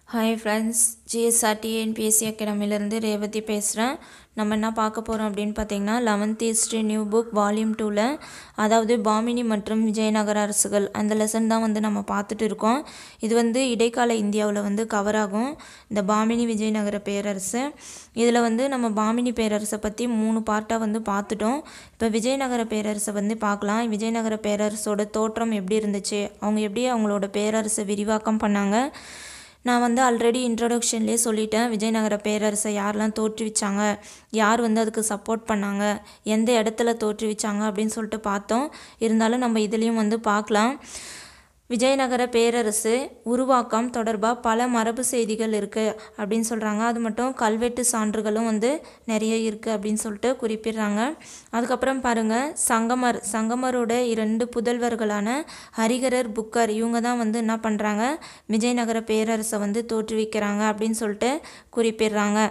hi friends GSRT NPSC அகாடமிலேருந்து ரேவதி பேசுகிறேன் நம்ம என்ன பார்க்க போகிறோம் அப்படின்னு பார்த்தீங்கன்னா eleventh history new book volume டூவில் அதாவது பாமினி மற்றும் விஜயநகர அரசுகள் அந்த லெசன் தான் வந்து நம்ம பார்த்துட்டு இருக்கோம் இது வந்து இடைக்கால இந்தியாவில் வந்து கவர் ஆகும் இந்த பாமினி விஜயநகர பேரரசு இதில் வந்து நம்ம பாமினி பேரரசை பற்றி மூணு பார்ட்டாக வந்து பார்த்துட்டோம் இப்போ விஜயநகர பேரரசை வந்து பார்க்கலாம் விஜயநகர பேரரசோட தோற்றம் எப்படி இருந்துச்சு அவங்க எப்படி அவங்களோட பேரரசை விரிவாக்கம் பண்ணாங்க நான் வந்து ஆல்ரெடி இன்ட்ரடக்ஷன்லேயே சொல்லிட்டேன் விஜயநகர பேரரசை யாரெல்லாம் தோற்றுவிச்சாங்க யார் வந்து அதுக்கு சப்போர்ட் பண்ணாங்க எந்த இடத்துல தோற்றுவிச்சாங்க அப்படின்னு சொல்லிட்டு பார்த்தோம் இருந்தாலும் நம்ம இதுலேயும் வந்து பார்க்கலாம் விஜயநகர பேரரசு உருவாக்கம் தொடர்பாக பல மரபு செய்திகள் இருக்குது அப்படின்னு சொல்கிறாங்க அது மட்டும் கல்வெட்டு சான்றுகளும் வந்து நிறைய இருக்குது அப்படின்னு சொல்லிட்டு குறிப்பிடுறாங்க அதுக்கப்புறம் பாருங்கள் சங்கமர் சங்கமரோட இரண்டு புதல்வர்களான ஹரிகரர் புக்கர் இவங்க தான் வந்து என்ன பண்ணுறாங்க விஜயநகர பேரரசை வந்து தோற்றுவிக்கிறாங்க அப்படின்னு சொல்லிட்டு குறிப்பிடுறாங்க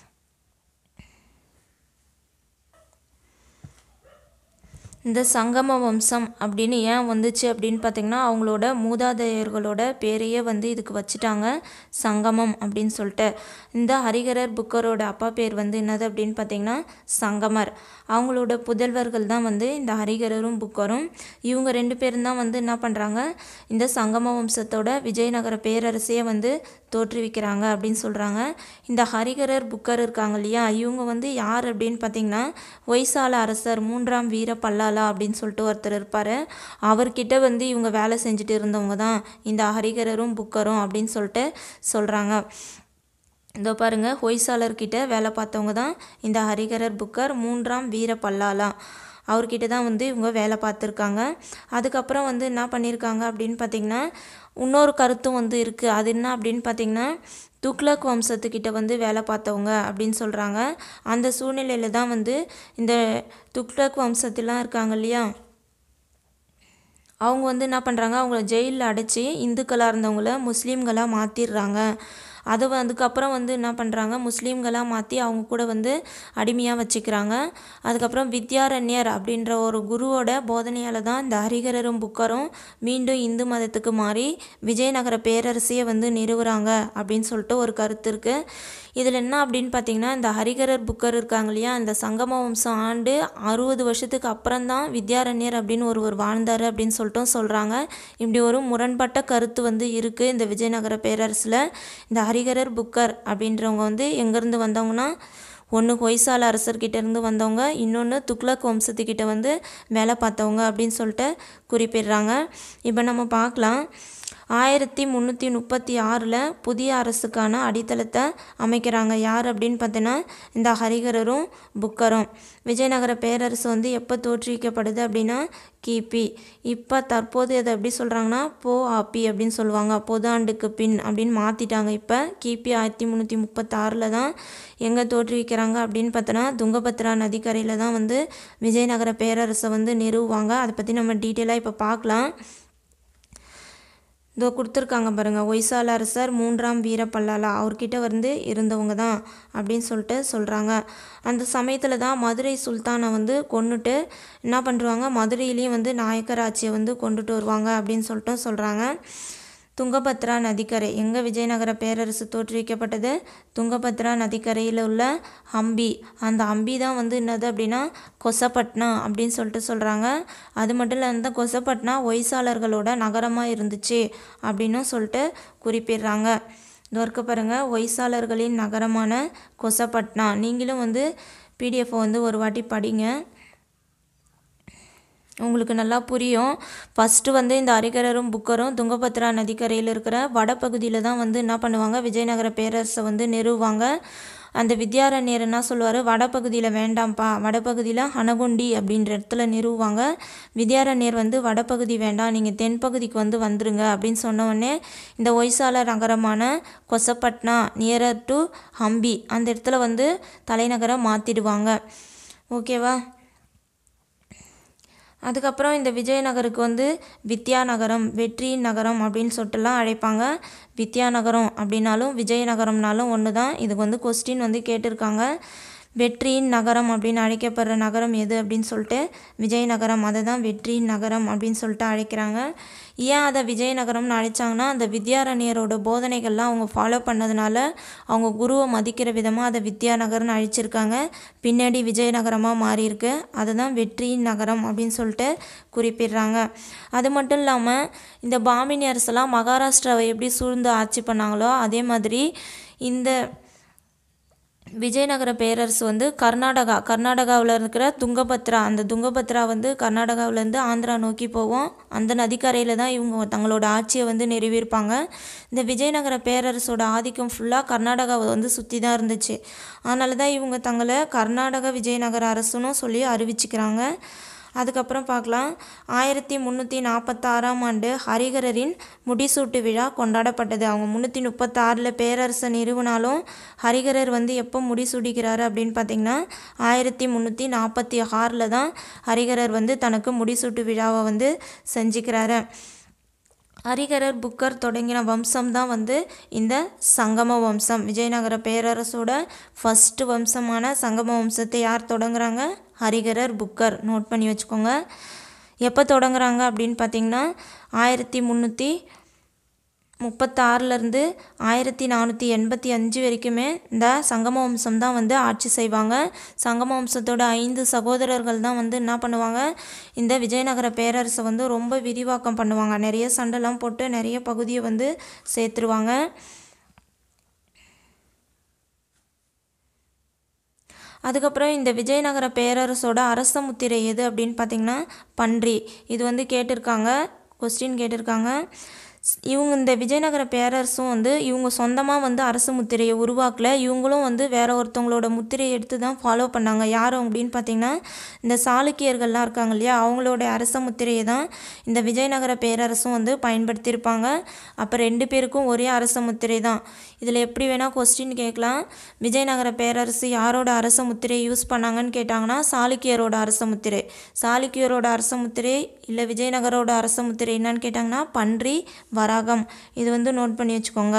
இந்த சங்கம வம்சம் அப்படின்னு ஏன் வந்துச்சு அப்படின்னு பார்த்திங்கன்னா அவங்களோட மூதாதையர்களோட பேரையே வந்து இதுக்கு வச்சுட்டாங்க சங்கமம் அப்படின்னு சொல்லிட்டு இந்த ஹரிகரர் புக்கரோட அப்பா பேர் வந்து என்னது அப்படின்னு பார்த்திங்கன்னா சங்கமர் அவங்களோட புதல்வர்கள் தான் வந்து இந்த ஹரிகரரும் புக்கரும் இவங்க ரெண்டு பேரும் தான் வந்து என்ன பண்ணுறாங்க இந்த சங்கம வம்சத்தோட விஜயநகர பேரரசையே வந்து தோற்றுவிக்கிறாங்க அப்படின்னு சொல்கிறாங்க இந்த ஹரிகரர் புக்கர் இருக்காங்க இல்லையா இவங்க வந்து யார் அப்படின்னு பார்த்திங்கன்னா ஒய்சால அரசர் மூன்றாம் வீர பல்லாலா அப்படின்னு சொல்லிட்டு ஒருத்தர் இருப்பார் அவர்கிட்ட வந்து இவங்க வேலை செஞ்சுட்டு இருந்தவங்க தான் இந்த ஹரிகரரும் புக்கரும் அப்படின்னு சொல்லிட்டு சொல்கிறாங்க இதோ பாருங்கள் ஹொய்சாலர்கிட்ட வேலை பார்த்தவங்க தான் இந்த ஹரிகரர் புக்கர் மூன்றாம் வீர பல்லாலா அவர்கிட்ட தான் வந்து இவங்க வேலை பார்த்துருக்காங்க அதுக்கப்புறம் வந்து என்ன பண்ணியிருக்காங்க அப்படின்னு பார்த்திங்கன்னா இன்னொரு கருத்தும் வந்து இருக்குது அது என்ன அப்படின்னு பார்த்திங்கன்னா துக்ளக் வம்சத்துக்கிட்ட வந்து வேலை பார்த்தவங்க அப்படின்னு சொல்கிறாங்க அந்த சூழ்நிலையில் தான் வந்து இந்த துக்ளக் வம்சத்துலாம் இருக்காங்க இல்லையா அவங்க வந்து என்ன பண்ணுறாங்க அவங்கள ஜெயிலில் அடைச்சி இந்துக்களாக இருந்தவங்கள முஸ்லீம்களாக மாற்றிடுறாங்க அதை அதுக்கப்புறம் வந்து என்ன பண்ணுறாங்க முஸ்லீம்களாக மாற்றி அவங்க கூட வந்து அடிமையாக வச்சுக்கிறாங்க அதுக்கப்புறம் வித்யாரண்யர் அப்படின்ற ஒரு குருவோட போதனையால் தான் இந்த ஹரிகரரும் புக்கரும் மீண்டும் இந்து மதத்துக்கு மாறி விஜயநகர பேரரசையை வந்து நிறுவுறாங்க அப்படின்னு சொல்லிட்டு ஒரு கருத்து இருக்குது இதில் என்ன அப்படின்னு பார்த்தீங்கன்னா இந்த ஹரிகரர் புக்கர் இருக்காங்க இல்லையா இந்த சங்கம வம்சம் ஆண்டு அறுபது வருஷத்துக்கு அப்புறம் தான் வித்யாரண்யர் அப்படின்னு ஒருவர் வாழ்ந்தார் அப்படின்னு சொல்லிட்டும் சொல்கிறாங்க இப்படி ஒரு முரண்பட்ட கருத்து வந்து இருக்குது இந்த விஜயநகர பேரரசில் இந்த ஹரிகரர் புக்கர் அப்படின்றவங்க வந்து எங்கேருந்து வந்தவங்கன்னா ஒன்று ஹொய்சால அரசர்கிட்ட இருந்து வந்தவங்க இன்னொன்று துக்ளக் வம்சத்துக்கிட்ட வந்து வேலை பார்த்தவங்க அப்படின்னு சொல்லிட்டு குறிப்பிடுறாங்க இப்போ நம்ம பார்க்கலாம் ஆயிரத்தி முந்நூற்றி முப்பத்தி ஆறில் புதிய அரசுக்கான அடித்தளத்தை அமைக்கிறாங்க யார் அப்படின்னு பார்த்தீங்கன்னா இந்த ஹரிகரரும் புக்கரும் விஜயநகர பேரரசு வந்து எப்போ தோற்றுவிக்கப்படுது அப்படின்னா கிபி இப்போ தற்போது அதை எப்படி சொல்கிறாங்கன்னா போ ஆப்பி அப்படின்னு சொல்லுவாங்க பொது ஆண்டுக்கு பின் அப்படின்னு மாற்றிட்டாங்க இப்போ கிபி ஆயிரத்தி முந்நூற்றி முப்பத்தாறில் தான் எங்கே தோற்றுவிக்கிறாங்க அப்படின்னு பார்த்தோன்னா துங்கபத்ரா நதிக்கரையில் தான் வந்து விஜயநகர பேரரசை வந்து நிறுவுவாங்க அதை பற்றி நம்ம டீட்டெயிலாக இப்போ பார்க்கலாம் இதோ கொடுத்துருக்காங்க பாருங்கள் ஒய்சால அரசர் மூன்றாம் வீர பல்லாலா அவர்கிட்ட வந்து இருந்தவங்க தான் அப்படின்னு சொல்லிட்டு சொல்கிறாங்க அந்த சமயத்தில் தான் மதுரை சுல்தானை வந்து கொண்டுட்டு என்ன பண்ணுறாங்க மதுரையிலையும் வந்து நாயக்கர் ஆட்சியை வந்து கொண்டுட்டு வருவாங்க அப்படின்னு சொல்லிட்டு சொல்கிறாங்க துங்கபத்ரா நதிக்கரை எங்கே விஜயநகர பேரரசு தோற்றுவிக்கப்பட்டது துங்கபத்ரா நதிக்கரையில் உள்ள ஹம்பி அந்த ஹம்பி தான் வந்து என்னது அப்படின்னா கொசப்பட்னா அப்படின்னு சொல்லிட்டு சொல்கிறாங்க அது மட்டும் இல்லை அந்த கொசப்பட்னா ஒய்சாளர்களோட நகரமாக இருந்துச்சு அப்படின்னும் சொல்லிட்டு குறிப்பிடுறாங்க இதற்கு பாருங்கள் ஒய்சாளர்களின் நகரமான கொசப்பட்னா நீங்களும் வந்து பிடிஎஃப் வந்து ஒரு வாட்டி படிங்க உங்களுக்கு நல்லா புரியும் ஃபஸ்ட்டு வந்து இந்த ஹரிகரரும் புக்கரும் துங்கபத்ரா நதிக்கரையில் இருக்கிற வடபகுதியில் தான் வந்து என்ன பண்ணுவாங்க விஜயநகர பேரரசை வந்து நிறுவுவாங்க அந்த வித்யாரண்யர் என்ன சொல்லுவார் வடபகுதியில் வேண்டாம்ப்பா வடபகுதியில் ஹனகுண்டி அப்படின்ற இடத்துல நிறுவுவாங்க வித்யாரண்யர் வந்து வடபகுதி வேண்டாம் நீங்கள் தென்பகுதிக்கு வந்து வந்துருங்க அப்படின்னு சொன்ன உடனே இந்த ஒய்சால நகரமான கொசப்பட்னா நியரர் டு ஹம்பி அந்த இடத்துல வந்து தலைநகரம் மாற்றிடுவாங்க ஓகேவா அதுக்கப்புறம் இந்த விஜயநகருக்கு வந்து வித்யாநகரம் வெற்றி நகரம் அப்படின்னு சொல்லிட்டுலாம் அழைப்பாங்க வித்யாநகரம் அப்படின்னாலும் விஜயநகரம்னாலும் ஒன்று தான் இதுக்கு வந்து கொஸ்டின் வந்து கேட்டிருக்காங்க வெற்றியின் நகரம் அப்படின்னு அழைக்கப்படுற நகரம் எது அப்படின்னு சொல்லிட்டு விஜயநகரம் அதை தான் வெற்றியின் நகரம் அப்படின்னு சொல்லிட்டு அழைக்கிறாங்க ஏன் அதை விஜயநகரம்னு அழைச்சாங்கன்னா அந்த வித்யாரண்யரோட போதனைகள்லாம் அவங்க ஃபாலோ பண்ணதுனால அவங்க குருவை மதிக்கிற விதமாக அதை வித்யாநகர்னு அழைச்சிருக்காங்க பின்னாடி விஜயநகரமாக மாறியிருக்கு அதை தான் வெற்றியின் நகரம் அப்படின்னு சொல்லிட்டு குறிப்பிடுறாங்க அது மட்டும் இல்லாமல் இந்த பாமினி அரசெல்லாம் மகாராஷ்டிராவை எப்படி சூழ்ந்து ஆட்சி பண்ணாங்களோ அதே மாதிரி இந்த விஜயநகர பேரரசு வந்து கர்நாடகா கர்நாடகாவில் இருக்கிற துங்கபத்ரா அந்த துங்கபத்ரா வந்து கர்நாடகாவிலேருந்து ஆந்திரா நோக்கி போவோம் அந்த நதிக்கரையில் தான் இவங்க தங்களோட ஆட்சியை வந்து நிறுவியிருப்பாங்க இந்த விஜயநகர பேரரசோட ஆதிக்கம் ஃபுல்லாக கர்நாடகாவை வந்து சுற்றி தான் இருந்துச்சு அதனால தான் இவங்க தங்களை கர்நாடக விஜயநகர அரசுன்னு சொல்லி அறிவிச்சுக்கிறாங்க அதுக்கப்புறம் பார்க்கலாம் ஆயிரத்தி முந்நூற்றி நாற்பத்தாறாம் ஆண்டு ஹரிகரரின் முடிசூட்டு விழா கொண்டாடப்பட்டது அவங்க முந்நூற்றி முப்பத்தாறில் பேரரசை நிறுவனாலும் ஹரிகரர் வந்து எப்போ முடிசூடிக்கிறாரு அப்படின்னு பார்த்தீங்கன்னா ஆயிரத்தி முந்நூற்றி நாற்பத்தி ஆறில் தான் ஹரிகரர் வந்து தனக்கு முடிசூட்டு விழாவை வந்து செஞ்சுக்கிறாரு ஹரிகரர் புக்கர் தொடங்கின வம்சம் தான் வந்து இந்த சங்கம வம்சம் விஜயநகர பேரரசோட ஃபஸ்ட்டு வம்சமான சங்கம வம்சத்தை யார் தொடங்குறாங்க ஹரிகரர் புக்கர் நோட் பண்ணி வச்சுக்கோங்க எப்போ தொடங்குறாங்க அப்படின்னு பார்த்தீங்கன்னா ஆயிரத்தி முந்நூற்றி முப்பத்தாறுலேருந்து ஆயிரத்தி நானூற்றி எண்பத்தி அஞ்சு வரைக்குமே இந்த சங்கம வம்சம் தான் வந்து ஆட்சி செய்வாங்க சங்கம வம்சத்தோட ஐந்து சகோதரர்கள் தான் வந்து என்ன பண்ணுவாங்க இந்த விஜயநகர பேரரசை வந்து ரொம்ப விரிவாக்கம் பண்ணுவாங்க நிறைய சண்டைலாம் போட்டு நிறைய பகுதியை வந்து சேர்த்துருவாங்க அதுக்கப்புறம் இந்த விஜயநகர பேரரசோட அரச முத்திரை எது அப்படின்னு பார்த்தீங்கன்னா பன்றி இது வந்து கேட்டிருக்காங்க கொஸ்டின் கேட்டிருக்காங்க ஸ்- இவங்க இந்த விஜயநகர பேரரசும் வந்து இவங்க சொந்தமாக வந்து அரசு முத்திரையை உருவாக்கல இவங்களும் வந்து வேற ஒருத்தவங்களோட முத்திரையை எடுத்து தான் ஃபாலோ பண்ணாங்க யார் அப்படின்னு பார்த்தீங்கன்னா இந்த சாளுக்கியர்கள்லாம் இருக்காங்க இல்லையா அவங்களோட அரச முத்திரையை தான் இந்த விஜயநகர பேரரசும் வந்து பயன்படுத்தியிருப்பாங்க அப்போ ரெண்டு பேருக்கும் ஒரே அரச முத்திரை தான் இதில் எப்படி வேணால் கொஸ்டின் கேட்கலாம் விஜயநகர பேரரசு யாரோட அரச முத்திரையை யூஸ் பண்ணாங்கன்னு கேட்டாங்கன்னா சாளுக்கியரோட அரச முத்திரை சாளுக்கியரோட அரச முத்திரை இல்லை விஜயநகரோட அரச முத்திரை என்னன்னு கேட்டாங்கன்னா பன்றி வராகம் இது வந்து நோட் பண்ணி வச்சுக்கோங்க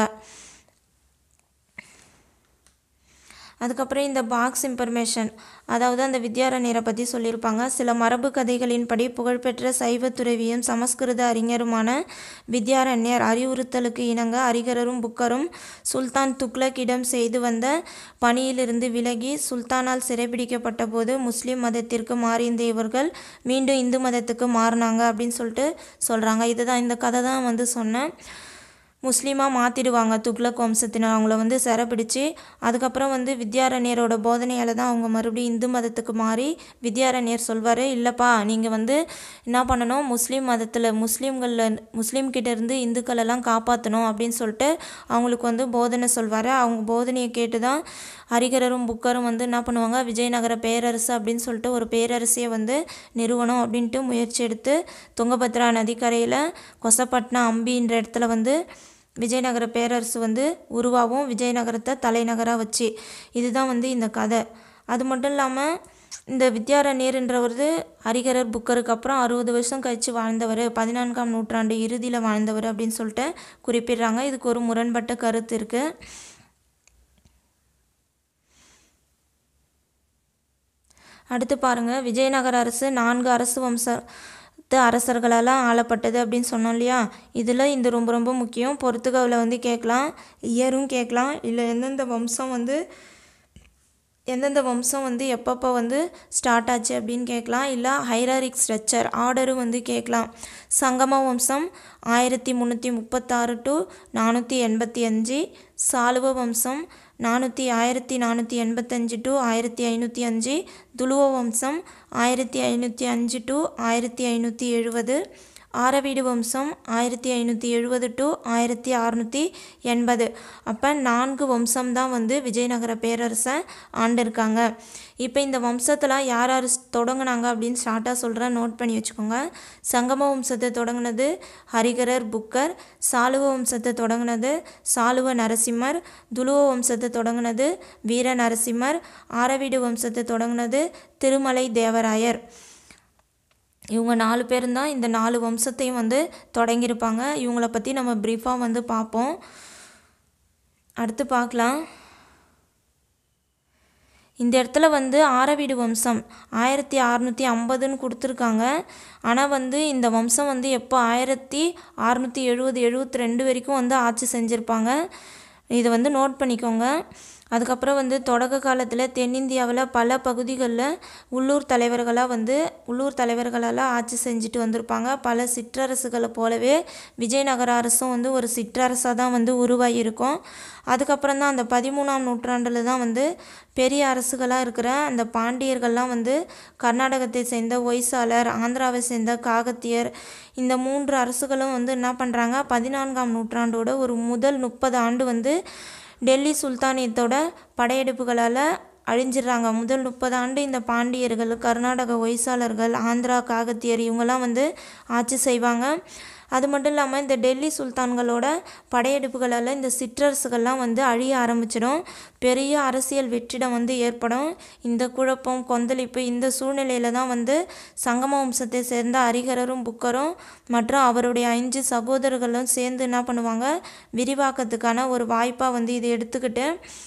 அதுக்கப்புறம் இந்த பாக்ஸ் இன்ஃபர்மேஷன் அதாவது அந்த வித்யாரண்யரை பற்றி சொல்லியிருப்பாங்க சில மரபு கதைகளின்படி புகழ்பெற்ற சைவ துறவியும் சமஸ்கிருத அறிஞருமான வித்யாரண்யர் அறிவுறுத்தலுக்கு இணங்க அரிகரரும் புக்கரும் சுல்தான் துக்ளக்கிடம் செய்து வந்த பணியிலிருந்து விலகி சுல்தானால் சிறைபிடிக்கப்பட்ட போது முஸ்லீம் மதத்திற்கு மாறியிருந்த இவர்கள் மீண்டும் இந்து மதத்துக்கு மாறினாங்க அப்படின்னு சொல்லிட்டு சொல்கிறாங்க இதுதான் இந்த கதை தான் வந்து சொன்னேன் முஸ்லீமாக மாற்றிடுவாங்க துக்ளக் வம்சத்தினர் அவங்கள வந்து சிறைப்பிடிச்சு அதுக்கப்புறம் வந்து வித்யாரண்யரோட போதனையால் தான் அவங்க மறுபடியும் இந்து மதத்துக்கு மாறி வித்யாரண்யர் சொல்வார் இல்லைப்பா நீங்கள் வந்து என்ன பண்ணணும் முஸ்லீம் மதத்தில் முஸ்லீம்களில் முஸ்லீம் கிட்ட இருந்து இந்துக்களெல்லாம் காப்பாற்றணும் அப்படின்னு சொல்லிட்டு அவங்களுக்கு வந்து போதனை சொல்வார் அவங்க போதனையை கேட்டு தான் ஹரிகரரும் புக்கரும் வந்து என்ன பண்ணுவாங்க விஜயநகர பேரரசு அப்படின்னு சொல்லிட்டு ஒரு பேரரசியை வந்து நிறுவனம் அப்படின்ட்டு முயற்சி எடுத்து துங்கபத்ரா நதிக்கரையில் கொசப்பட்டினம் அம்பின்ற இடத்துல வந்து விஜயநகர பேரரசு வந்து உருவாகும் விஜயநகரத்தை தலைநகராக வச்சு இதுதான் வந்து இந்த கதை அது மட்டும் இல்லாமல் இந்த வித்யாரண்யர்ன்றவர் ஹரிகரர் புக்கருக்கு அப்புறம் அறுபது வருஷம் கழித்து வாழ்ந்தவர் பதினான்காம் நூற்றாண்டு இறுதியில் வாழ்ந்தவர் அப்படின்னு சொல்லிட்டு குறிப்பிடுறாங்க இதுக்கு ஒரு முரண்பட்ட கருத்து இருக்குது அடுத்து பாருங்கள் விஜயநகர அரசு நான்கு அரசு வம்சத்து அரசர்களால் ஆளப்பட்டது அப்படின்னு சொன்னோம் இல்லையா இதில் இந்த ரொம்ப ரொம்ப முக்கியம் பொறுத்துகாவில் வந்து கேட்கலாம் இயரும் கேட்கலாம் இல்லை எந்தெந்த வம்சம் வந்து எந்தெந்த வம்சம் வந்து எப்பப்போ வந்து ஸ்டார்ட் ஆச்சு அப்படின்னு கேட்கலாம் இல்லை ஹைராரிக் ஸ்ட்ரக்சர் ஆர்டரும் வந்து கேட்கலாம் சங்கம வம்சம் ஆயிரத்தி முந்நூற்றி முப்பத்தாறு டு நானூற்றி எண்பத்தி அஞ்சு சாலுவ வம்சம் நானூற்றி ஆயிரத்தி நானூற்றி எண்பத்தஞ்சு டு ஆயிரத்தி ஐநூற்றி அஞ்சு துளுவ வம்சம் ஆயிரத்தி ஐநூற்றி அஞ்சு டு ஆயிரத்தி ஐநூற்றி எழுபது ஆரவீடு வம்சம் ஆயிரத்தி ஐநூற்றி எழுபது டு ஆயிரத்தி அறநூற்றி எண்பது அப்போ நான்கு வம்சம் தான் வந்து விஜயநகர பேரரசை ஆண்டிருக்காங்க இப்போ இந்த வம்சத்தில் யார் யார் தொடங்குனாங்க அப்படின்னு ஸ்டார்ட்டாக சொல்கிறேன் நோட் பண்ணி வச்சுக்கோங்க சங்கம வம்சத்தை தொடங்குனது ஹரிகரர் புக்கர் சாலுவ வம்சத்தை தொடங்குனது சாலுவ நரசிம்மர் துளுவ வம்சத்தை தொடங்குனது வீர நரசிம்மர் ஆரவீடு வம்சத்தை தொடங்குனது திருமலை தேவராயர் இவங்க நாலு பேரும் தான் இந்த நாலு வம்சத்தையும் வந்து தொடங்கியிருப்பாங்க இவங்கள பற்றி நம்ம ப்ரீஃபாக வந்து பார்ப்போம் அடுத்து பார்க்கலாம் இந்த இடத்துல வந்து ஆரவீடு வம்சம் ஆயிரத்தி அறநூற்றி ஐம்பதுன்னு கொடுத்துருக்காங்க ஆனால் வந்து இந்த வம்சம் வந்து எப்போ ஆயிரத்தி அறநூற்றி எழுபது எழுபத்தி ரெண்டு வரைக்கும் வந்து ஆட்சி செஞ்சுருப்பாங்க இதை வந்து நோட் பண்ணிக்கோங்க அதுக்கப்புறம் வந்து தொடக்க காலத்தில் தென்னிந்தியாவில் பல பகுதிகளில் உள்ளூர் தலைவர்களாக வந்து உள்ளூர் தலைவர்களால் ஆட்சி செஞ்சுட்டு வந்திருப்பாங்க பல சிற்றரசுகளை போலவே விஜயநகர அரசும் வந்து ஒரு சிற்றரசாக தான் வந்து உருவாகியிருக்கும் அதுக்கப்புறம் தான் அந்த பதிமூணாம் நூற்றாண்டில் தான் வந்து பெரிய அரசுகளாக இருக்கிற அந்த பாண்டியர்கள்லாம் வந்து கர்நாடகத்தை சேர்ந்த ஒய்சாலர் ஆந்திராவை சேர்ந்த காகத்தியர் இந்த மூன்று அரசுகளும் வந்து என்ன பண்ணுறாங்க பதினான்காம் நூற்றாண்டோட ஒரு முதல் முப்பது ஆண்டு வந்து டெல்லி சுல்தானியத்தோட படையெடுப்புகளால் அழிஞ்சிடுறாங்க முதல் முப்பது ஆண்டு இந்த பாண்டியர்கள் கர்நாடக ஒய்சாளர்கள் ஆந்திரா காகத்தியர் இவங்கெல்லாம் வந்து ஆட்சி செய்வாங்க அது மட்டும் இல்லாமல் இந்த டெல்லி சுல்தான்களோட படையெடுப்புகளால் இந்த சிற்றரசுகள்லாம் வந்து அழிய ஆரம்பிச்சிடும் பெரிய அரசியல் வெற்றிடம் வந்து ஏற்படும் இந்த குழப்பம் கொந்தளிப்பு இந்த சூழ்நிலையில் தான் வந்து சங்கம வம்சத்தை சேர்ந்த அரிகரரும் புக்கரும் மற்றும் அவருடைய அஞ்சு சகோதரர்களும் சேர்ந்து என்ன பண்ணுவாங்க விரிவாக்கத்துக்கான ஒரு வாய்ப்பாக வந்து இதை எடுத்துக்கிட்டு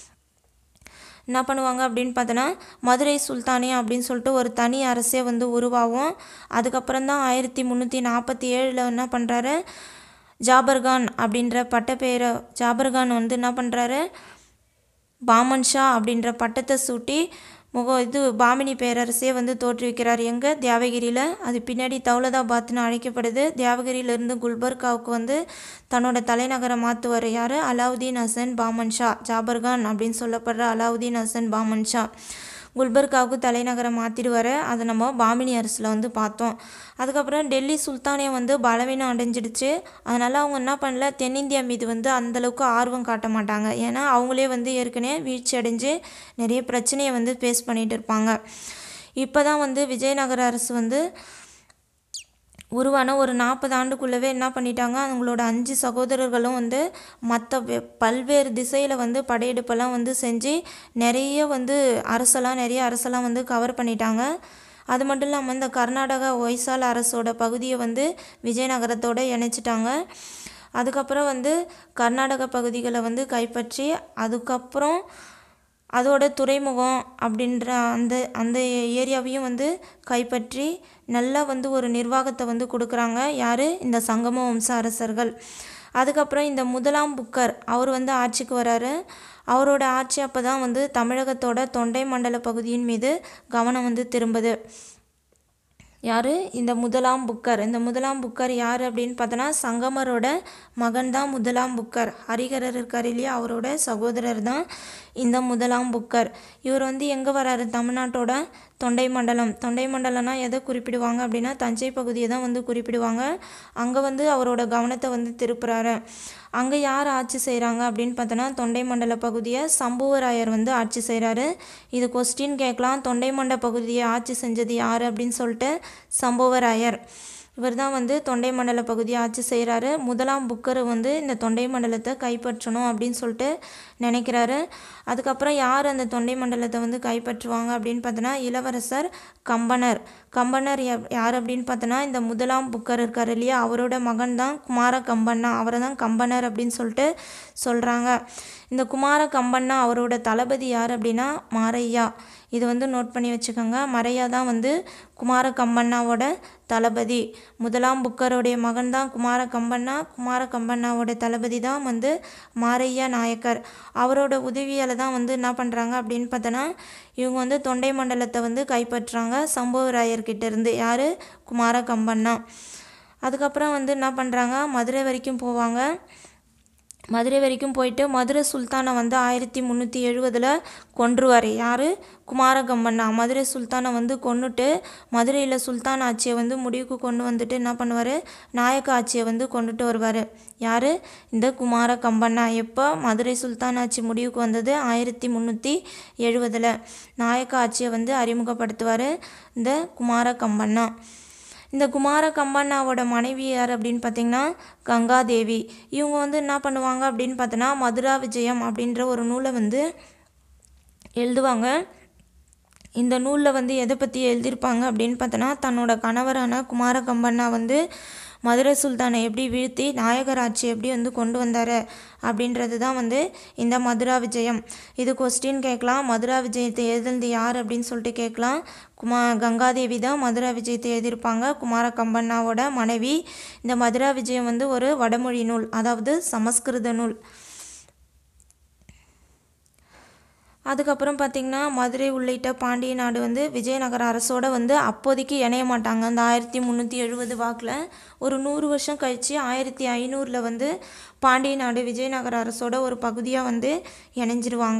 என்ன பண்ணுவாங்க அப்படின்னு பார்த்தோன்னா மதுரை சுல்தானியம் அப்படின்னு சொல்லிட்டு ஒரு தனி அரசே வந்து உருவாகும் அதுக்கப்புறம் தான் ஆயிரத்தி முந்நூற்றி நாற்பத்தி ஏழில் என்ன பண்ணுறாரு ஜாபர்கான் அப்படின்ற பட்டப்பெயரை ஜாபர்கான் வந்து என்ன பண்ணுறாரு பாமன் ஷா அப்படின்ற பட்டத்தை சூட்டி முக இது பாமினி பேரரசே வந்து தோற்றுவிக்கிறார் எங்கே தியாவகிரியில் அது பின்னாடி தௌலதாபாத்னு அழைக்கப்படுது தியாவகிரியிலேருந்து குல்பர்காவுக்கு வந்து தன்னோட தலைநகரை மாற்றுவார் யார் அலாவுதீன் ஹசன் பாமன் ஷா ஜாபர்கான் அப்படின்னு சொல்லப்படுற அலாவுதீன் ஹசன் பாமன் ஷா குல்பர்காவுக்கு தலைநகரை மாற்றிடுவார் அதை நம்ம பாமினி அரசில் வந்து பார்த்தோம் அதுக்கப்புறம் டெல்லி சுல்தானியம் வந்து பலவீனம் அடைஞ்சிடுச்சு அதனால் அவங்க என்ன பண்ணல தென்னிந்தியா மீது வந்து அந்தளவுக்கு ஆர்வம் காட்ட மாட்டாங்க ஏன்னா அவங்களே வந்து ஏற்கனவே வீழ்ச்சி அடைஞ்சு நிறைய பிரச்சனையை வந்து ஃபேஸ் பண்ணிகிட்டு இருப்பாங்க இப்போ தான் வந்து விஜயநகர அரசு வந்து உருவான ஒரு நாற்பது ஆண்டுக்குள்ளவே என்ன பண்ணிட்டாங்க அவங்களோட அஞ்சு சகோதரர்களும் வந்து மற்ற பல்வேறு திசையில் வந்து படையெடுப்பெல்லாம் வந்து செஞ்சு நிறைய வந்து அரசெல்லாம் நிறைய அரசெல்லாம் வந்து கவர் பண்ணிட்டாங்க அது மட்டும் இல்லாமல் இந்த கர்நாடகா ஒய்சால அரசோட பகுதியை வந்து விஜயநகரத்தோட இணைச்சிட்டாங்க அதுக்கப்புறம் வந்து கர்நாடக பகுதிகளை வந்து கைப்பற்றி அதுக்கப்புறம் அதோட துறைமுகம் அப்படின்ற அந்த அந்த ஏரியாவையும் வந்து கைப்பற்றி நல்லா வந்து ஒரு நிர்வாகத்தை வந்து கொடுக்குறாங்க யார் இந்த சங்கம வம்ச அரசர்கள் அதுக்கப்புறம் இந்த முதலாம் புக்கர் அவர் வந்து ஆட்சிக்கு வராரு அவரோட ஆட்சி அப்போ தான் வந்து தமிழகத்தோட தொண்டை மண்டல பகுதியின் மீது கவனம் வந்து திரும்புது யார் இந்த முதலாம் புக்கர் இந்த முதலாம் புக்கர் யார் அப்படின்னு பார்த்தோன்னா சங்கமரோட மகன் தான் முதலாம் புக்கர் ஹரிகரர் இருக்கார் இல்லையா அவரோட சகோதரர் தான் இந்த முதலாம் புக்கர் இவர் வந்து எங்கே வராரு தமிழ்நாட்டோட தொண்டை மண்டலம் தொண்டை மண்டலம்னா எதை குறிப்பிடுவாங்க அப்படின்னா தஞ்சை பகுதியை தான் வந்து குறிப்பிடுவாங்க அங்கே வந்து அவரோட கவனத்தை வந்து திருப்புறாரு அங்கே யார் ஆட்சி செய்கிறாங்க அப்படின்னு பார்த்தோன்னா தொண்டை மண்டல பகுதியை சம்புவராயர் வந்து ஆட்சி செய்கிறாரு இது கொஸ்டின் கேட்கலாம் தொண்டை மண்டல பகுதியை ஆட்சி செஞ்சது யார் அப்படின்னு சொல்லிட்டு சம்புவராயர் இவர் தான் வந்து தொண்டை மண்டல பகுதியை ஆட்சி செய்கிறாரு முதலாம் புக்கர் வந்து இந்த தொண்டை மண்டலத்தை கைப்பற்றணும் அப்படின்னு சொல்லிட்டு நினைக்கிறாரு அதுக்கப்புறம் யார் அந்த தொண்டை மண்டலத்தை வந்து கைப்பற்றுவாங்க அப்படின்னு பார்த்தோன்னா இளவரசர் கம்பனர் கம்பனர் யா- யார் அப்படின்னு பார்த்தோன்னா இந்த முதலாம் புக்கர் இருக்கார் இல்லையா அவரோட மகன் தான் குமார கம்பண்ணா அவரை தான் கம்பனர் அப்படின்னு சொல்லிட்டு சொல்கிறாங்க இந்த குமார கம்பண்ணா அவரோட தளபதி யார் அப்படின்னா மாரையா இது வந்து நோட் பண்ணி வச்சுக்கோங்க மறையா தான் வந்து குமார கம்பண்ணாவோட தளபதி முதலாம் புக்கருடைய மகன் தான் குமார கம்பண்ணா குமார கம்பண்ணாவோட தளபதி தான் வந்து மாரையா நாயக்கர் அவரோட உதவியால் தான் வந்து என்ன பண்ணுறாங்க அப்படின்னு பார்த்தோன்னா இவங்க வந்து தொண்டை மண்டலத்தை வந்து கைப்பற்றுறாங்க சம்புவராயர்கிட்ட இருந்து யார் குமார கம்பண்ணா அதுக்கப்புறம் வந்து என்ன பண்ணுறாங்க மதுரை வரைக்கும் போவாங்க மதுரை வரைக்கும் போயிட்டு மதுரை சுல்தானை வந்து ஆயிரத்தி முந்நூற்றி எழுவதில் கொன்றுவார் யார் குமாரகம்பண்ணா மதுரை சுல்தானை வந்து கொன்னுட்டு மதுரையில் சுல்தான் ஆட்சியை வந்து முடிவுக்கு கொண்டு வந்துட்டு என்ன பண்ணுவார் நாயக்க ஆட்சியை வந்து கொண்டுட்டு வருவார் யார் இந்த குமார கம்பண்ணா எப்போ மதுரை சுல்தான் ஆட்சி முடிவுக்கு வந்தது ஆயிரத்தி முந்நூற்றி எழுவதில் நாயக்க ஆட்சியை வந்து அறிமுகப்படுத்துவார் இந்த குமார கம்பண்ணா இந்த குமார கம்பண்ணாவோட மனைவி யார் அப்படின்னு பார்த்தீங்கன்னா கங்காதேவி இவங்க வந்து என்ன பண்ணுவாங்க அப்படின்னு பார்த்தோன்னா மதுரா விஜயம் அப்படின்ற ஒரு நூலை வந்து எழுதுவாங்க இந்த நூலில் வந்து எதை பற்றி எழுதியிருப்பாங்க அப்படின்னு பார்த்தோன்னா தன்னோட கணவரான குமார கம்பண்ணா வந்து மதுரை சுல்தானை எப்படி வீழ்த்தி நாயகர் ஆட்சி எப்படி வந்து கொண்டு வந்தார் அப்படின்றது தான் வந்து இந்த மதுரா விஜயம் இது கொஸ்டின் கேட்கலாம் மதுரா விஜயத்தை எழுதுனது யார் அப்படின்னு சொல்லிட்டு கேட்கலாம் குமா கங்காதேவி தான் மதுரா விஜயத்தை எழுதியிருப்பாங்க குமார கம்பண்ணாவோட மனைவி இந்த மதுரா விஜயம் வந்து ஒரு வடமொழி நூல் அதாவது சமஸ்கிருத நூல் அதுக்கப்புறம் பார்த்திங்கன்னா மதுரை உள்ளிட்ட பாண்டிய நாடு வந்து விஜயநகர அரசோட வந்து அப்போதைக்கு இணைய மாட்டாங்க அந்த ஆயிரத்தி முந்நூற்றி எழுபது வாக்கில் ஒரு நூறு வருஷம் கழித்து ஆயிரத்தி ஐநூறில் வந்து பாண்டிய நாடு விஜயநகர அரசோட ஒரு பகுதியாக வந்து இணைஞ்சிருவாங்க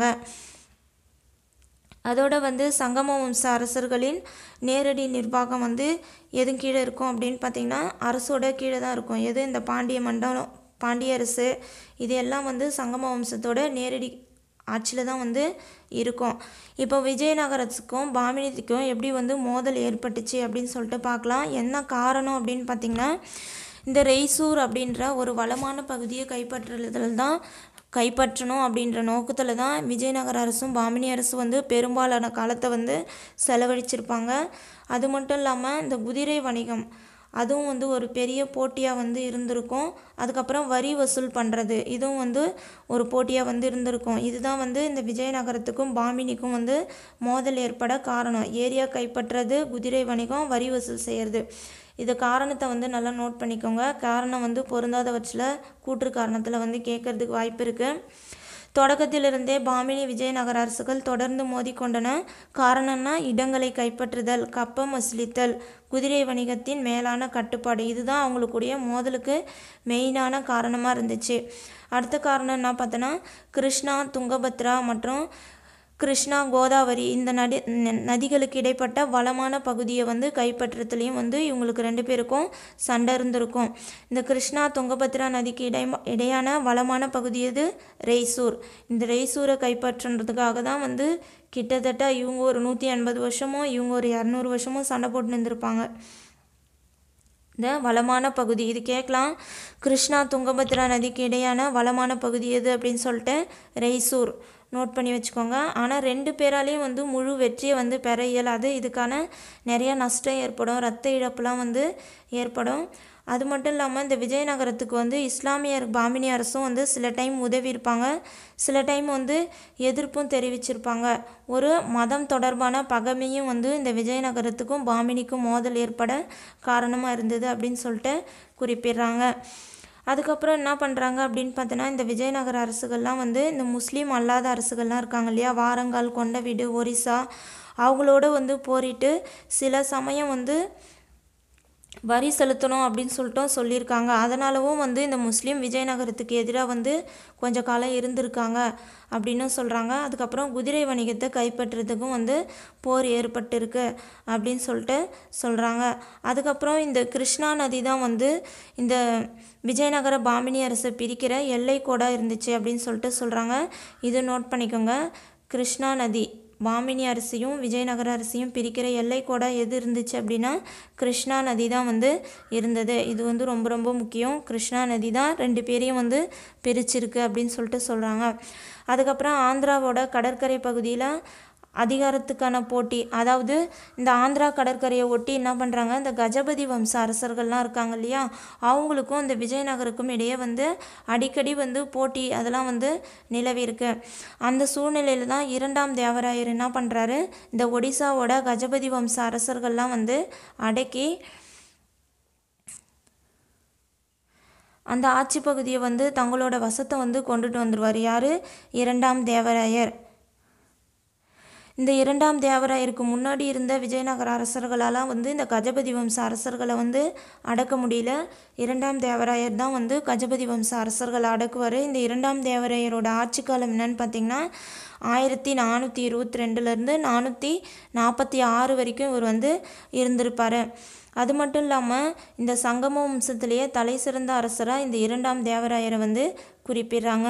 அதோட வந்து சங்கம வம்ச அரசர்களின் நேரடி நிர்வாகம் வந்து எது கீழே இருக்கும் அப்படின்னு பார்த்திங்கன்னா அரசோட கீழே தான் இருக்கும் எது இந்த பாண்டிய மண்டலம் பாண்டிய அரசு இது எல்லாம் வந்து சங்கம வம்சத்தோட நேரடி ஆட்சியில் தான் வந்து இருக்கும் இப்போ விஜயநகரத்துக்கும் பாமினிக்கும் எப்படி வந்து மோதல் ஏற்பட்டுச்சு அப்படின்னு சொல்லிட்டு பார்க்கலாம் என்ன காரணம் அப்படின்னு பார்த்திங்கன்னா இந்த ரெய்சூர் அப்படின்ற ஒரு வளமான பகுதியை கைப்பற்றுறதில் தான் கைப்பற்றணும் அப்படின்ற நோக்கத்தில் தான் விஜயநகர அரசும் பாமினி அரசும் வந்து பெரும்பாலான காலத்தை வந்து செலவழிச்சிருப்பாங்க அது மட்டும் இல்லாமல் இந்த குதிரை வணிகம் அதுவும் வந்து ஒரு பெரிய போட்டியாக வந்து இருந்திருக்கும் அதுக்கப்புறம் வரி வசூல் பண்ணுறது இதுவும் வந்து ஒரு போட்டியாக வந்து இருந்திருக்கும் இதுதான் வந்து இந்த விஜயநகரத்துக்கும் பாமினிக்கும் வந்து மோதல் ஏற்பட காரணம் ஏரியா கைப்பற்றுறது குதிரை வணிகம் வரி வசூல் செய்கிறது இது காரணத்தை வந்து நல்லா நோட் பண்ணிக்கோங்க காரணம் வந்து பொருந்தாதவற்றில் கூற்று காரணத்தில் வந்து கேட்கறதுக்கு வாய்ப்பு இருக்குது தொடக்கத்திலிருந்தே பாமினி விஜயநகர அரசுகள் தொடர்ந்து மோதிக்கொண்டன காரணம்னா இடங்களை கைப்பற்றுதல் கப்பம் வசூலித்தல் குதிரை வணிகத்தின் மேலான கட்டுப்பாடு இதுதான் அவங்களுக்குடைய மோதலுக்கு மெயினான காரணமாக இருந்துச்சு அடுத்த காரணம் என்ன பார்த்தோன்னா கிருஷ்ணா துங்கபத்ரா மற்றும் கிருஷ்ணா கோதாவரி இந்த நடி ந- நதிகளுக்கு இடைப்பட்ட வளமான பகுதியை வந்து கைப்பற்றத்துலேயும் வந்து இவங்களுக்கு ரெண்டு பேருக்கும் சண்டை இருந்திருக்கும் இந்த கிருஷ்ணா துங்கபத்ரா நதிக்கு இடை இடையான வளமான பகுதி எது ரெய்சூர் இந்த ரெய்சூரை கைப்பற்றுன்றதுக்காக தான் வந்து கிட்டத்தட்ட இவங்க ஒரு நூற்றி எண்பது வருஷமோ இவங்க ஒரு இரநூறு வருஷமோ சண்டை போட்டு இருந்திருப்பாங்க இந்த வளமான பகுதி இது கேட்கலாம் கிருஷ்ணா துங்கபத்ரா நதிக்கு இடையான வளமான பகுதி எது அப்படின்னு சொல்லிட்டு ரெய்சூர் நோட் பண்ணி வச்சுக்கோங்க ஆனால் ரெண்டு பேராலையும் வந்து முழு வெற்றியை வந்து பெற இயலாது இதுக்கான நிறைய நஷ்டம் ஏற்படும் ரத்த இழப்புலாம் வந்து ஏற்படும் அது மட்டும் இல்லாமல் இந்த விஜயநகரத்துக்கு வந்து இஸ்லாமியர் பாமினி அரசும் வந்து சில டைம் உதவி இருப்பாங்க சில டைம் வந்து எதிர்ப்பும் தெரிவிச்சிருப்பாங்க ஒரு மதம் தொடர்பான பகைமையும் வந்து இந்த விஜயநகரத்துக்கும் பாமினிக்கும் மோதல் ஏற்பட காரணமாக இருந்தது அப்படின்னு சொல்லிட்டு குறிப்பிடுறாங்க அதுக்கப்புறம் என்ன பண்ணுறாங்க அப்படின்னு பார்த்தோன்னா இந்த விஜயநகர அரசுகள்லாம் வந்து இந்த முஸ்லீம் அல்லாத அரசுகள்லாம் இருக்காங்க இல்லையா வாரங்கால் கொண்டவீடு ஒரிசா அவங்களோட வந்து போரிட்டு சில சமயம் வந்து வரி செலுத்தணும் அப்படின்னு சொல்லிட்டும் சொல்லியிருக்காங்க அதனாலவும் வந்து இந்த முஸ்லீம் விஜயநகரத்துக்கு எதிராக வந்து கொஞ்ச காலம் இருந்திருக்காங்க அப்படின்னு சொல்கிறாங்க அதுக்கப்புறம் குதிரை வணிகத்தை கைப்பற்றுறதுக்கும் வந்து போர் ஏற்பட்டிருக்கு அப்படின்னு சொல்லிட்டு சொல்கிறாங்க அதுக்கப்புறம் இந்த கிருஷ்ணா நதி தான் வந்து இந்த விஜயநகர பாமினி அரசை பிரிக்கிற எல்லை கோடாக இருந்துச்சு அப்படின்னு சொல்லிட்டு சொல்கிறாங்க இது நோட் பண்ணிக்கோங்க கிருஷ்ணா நதி பாமினி அரசியும் விஜயநகர அரசியும் பிரிக்கிற எல்லை கோடா எது இருந்துச்சு அப்படின்னா கிருஷ்ணா நதி தான் வந்து இருந்தது இது வந்து ரொம்ப ரொம்ப முக்கியம் கிருஷ்ணா நதி தான் ரெண்டு பேரையும் வந்து பிரிச்சிருக்கு அப்படின்னு சொல்லிட்டு சொல்கிறாங்க அதுக்கப்புறம் ஆந்திராவோட கடற்கரை பகுதியில் அதிகாரத்துக்கான போட்டி அதாவது இந்த ஆந்திரா கடற்கரையை ஒட்டி என்ன பண்ணுறாங்க இந்த கஜபதி வம்ச அரசர்கள்லாம் இருக்காங்க இல்லையா அவங்களுக்கும் இந்த விஜயநகருக்கும் இடையே வந்து அடிக்கடி வந்து போட்டி அதெல்லாம் வந்து நிலவி இருக்கு அந்த சூழ்நிலையில் தான் இரண்டாம் தேவராயர் என்ன பண்ணுறாரு இந்த ஒடிசாவோட கஜபதி வம்ச அரசர்கள்லாம் வந்து அடக்கி அந்த ஆட்சி பகுதியை வந்து தங்களோட வசத்தை வந்து கொண்டுட்டு வந்துடுவார் யார் இரண்டாம் தேவராயர் இந்த இரண்டாம் தேவராயருக்கு முன்னாடி இருந்த விஜயநகர அரசர்களால் வந்து இந்த கஜபதி வம்ச அரசர்களை வந்து அடக்க முடியல இரண்டாம் தேவராயர் தான் வந்து கஜபதி வம்ச அரசர்களை அடக்குவார் இந்த இரண்டாம் தேவராயரோட ஆட்சி காலம் என்னன்னு பார்த்தீங்கன்னா ஆயிரத்தி நானூற்றி இருபத்தி ரெண்டுலேருந்து நானூற்றி நாற்பத்தி ஆறு வரைக்கும் இவர் வந்து இருந்திருப்பார் அது மட்டும் இல்லாமல் இந்த சங்கம வம்சத்திலேயே தலை சிறந்த அரசராக இந்த இரண்டாம் தேவராயரை வந்து குறிப்பிடுறாங்க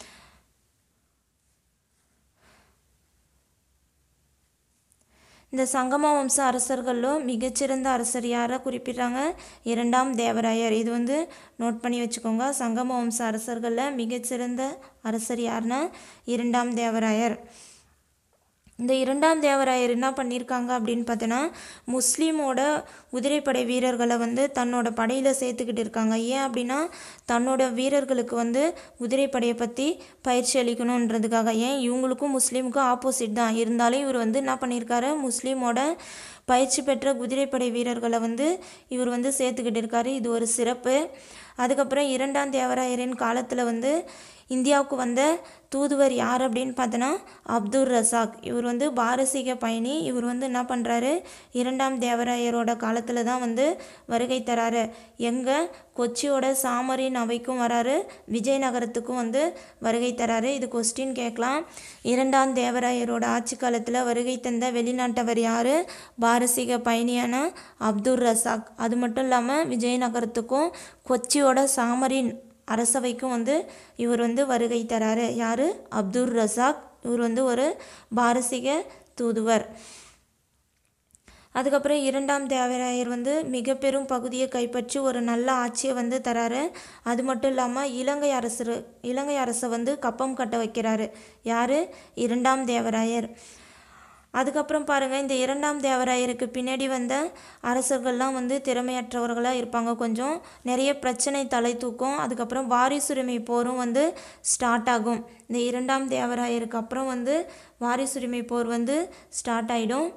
இந்த சங்கம வம்ச அரசர்களும் மிகச்சிறந்த அரசர் யாரை குறிப்பிடுறாங்க இரண்டாம் தேவராயர் இது வந்து நோட் பண்ணி வச்சுக்கோங்க சங்கம வம்ச அரசர்களில் மிகச்சிறந்த அரசர் யாருன்னா இரண்டாம் தேவராயர் இந்த இரண்டாம் தேவராயர் என்ன பண்ணியிருக்காங்க அப்படின்னு பார்த்தோன்னா முஸ்லீமோட குதிரைப்படை வீரர்களை வந்து தன்னோட படையில் சேர்த்துக்கிட்டு இருக்காங்க ஏன் அப்படின்னா தன்னோட வீரர்களுக்கு வந்து குதிரைப்படையை பற்றி பயிற்சி அளிக்கணுன்றதுக்காக ஏன் இவங்களுக்கும் முஸ்லீமுக்கும் ஆப்போசிட் தான் இருந்தாலும் இவர் வந்து என்ன பண்ணியிருக்காரு முஸ்லீமோட பயிற்சி பெற்ற குதிரைப்படை வீரர்களை வந்து இவர் வந்து சேர்த்துக்கிட்டு இருக்காரு இது ஒரு சிறப்பு அதுக்கப்புறம் இரண்டாம் தேவராயரின் காலத்தில் வந்து இந்தியாவுக்கு வந்த தூதுவர் யார் அப்படின்னு பார்த்தோன்னா அப்துல் ரசாக் இவர் வந்து பாரசீக பயணி இவர் வந்து என்ன பண்ணுறாரு இரண்டாம் தேவராயரோட காலத்தில் தான் வந்து வருகை தராரு எங்கே கொச்சியோட சாமரின் அவைக்கும் வராரு விஜயநகரத்துக்கும் வந்து வருகை தராரு இது கொஸ்டின் கேட்கலாம் இரண்டாம் தேவராயரோட ஆட்சி காலத்தில் வருகை தந்த வெளிநாட்டவர் யார் பாரசீக பயணியான அப்துல் ரசாக் அது மட்டும் இல்லாமல் விஜயநகரத்துக்கும் கொச்சியோட சாமரின் அரசவைக்கும் வந்து இவர் வந்து வருகை தராரு யார் அப்துல் ரசாக் இவர் வந்து ஒரு பாரசீக தூதுவர் அதுக்கப்புறம் இரண்டாம் தேவராயர் வந்து மிக பெரும் பகுதியை கைப்பற்றி ஒரு நல்ல ஆட்சியை வந்து தராரு அது மட்டும் இல்லாமல் இலங்கை அரசர் இலங்கை அரசை வந்து கப்பம் கட்ட வைக்கிறாரு யார் இரண்டாம் தேவராயர் அதுக்கப்புறம் பாருங்கள் இந்த இரண்டாம் தேவராயருக்கு பின்னாடி வந்த அரசர்கள்லாம் வந்து திறமையற்றவர்களாக இருப்பாங்க கொஞ்சம் நிறைய பிரச்சனை தலை தூக்கும் அதுக்கப்புறம் வாரிசுரிமை போரும் வந்து ஸ்டார்ட் ஆகும் இந்த இரண்டாம் தேவராயருக்கு அப்புறம் வந்து வாரிசுரிமை போர் வந்து ஸ்டார்ட் ஆகிடும்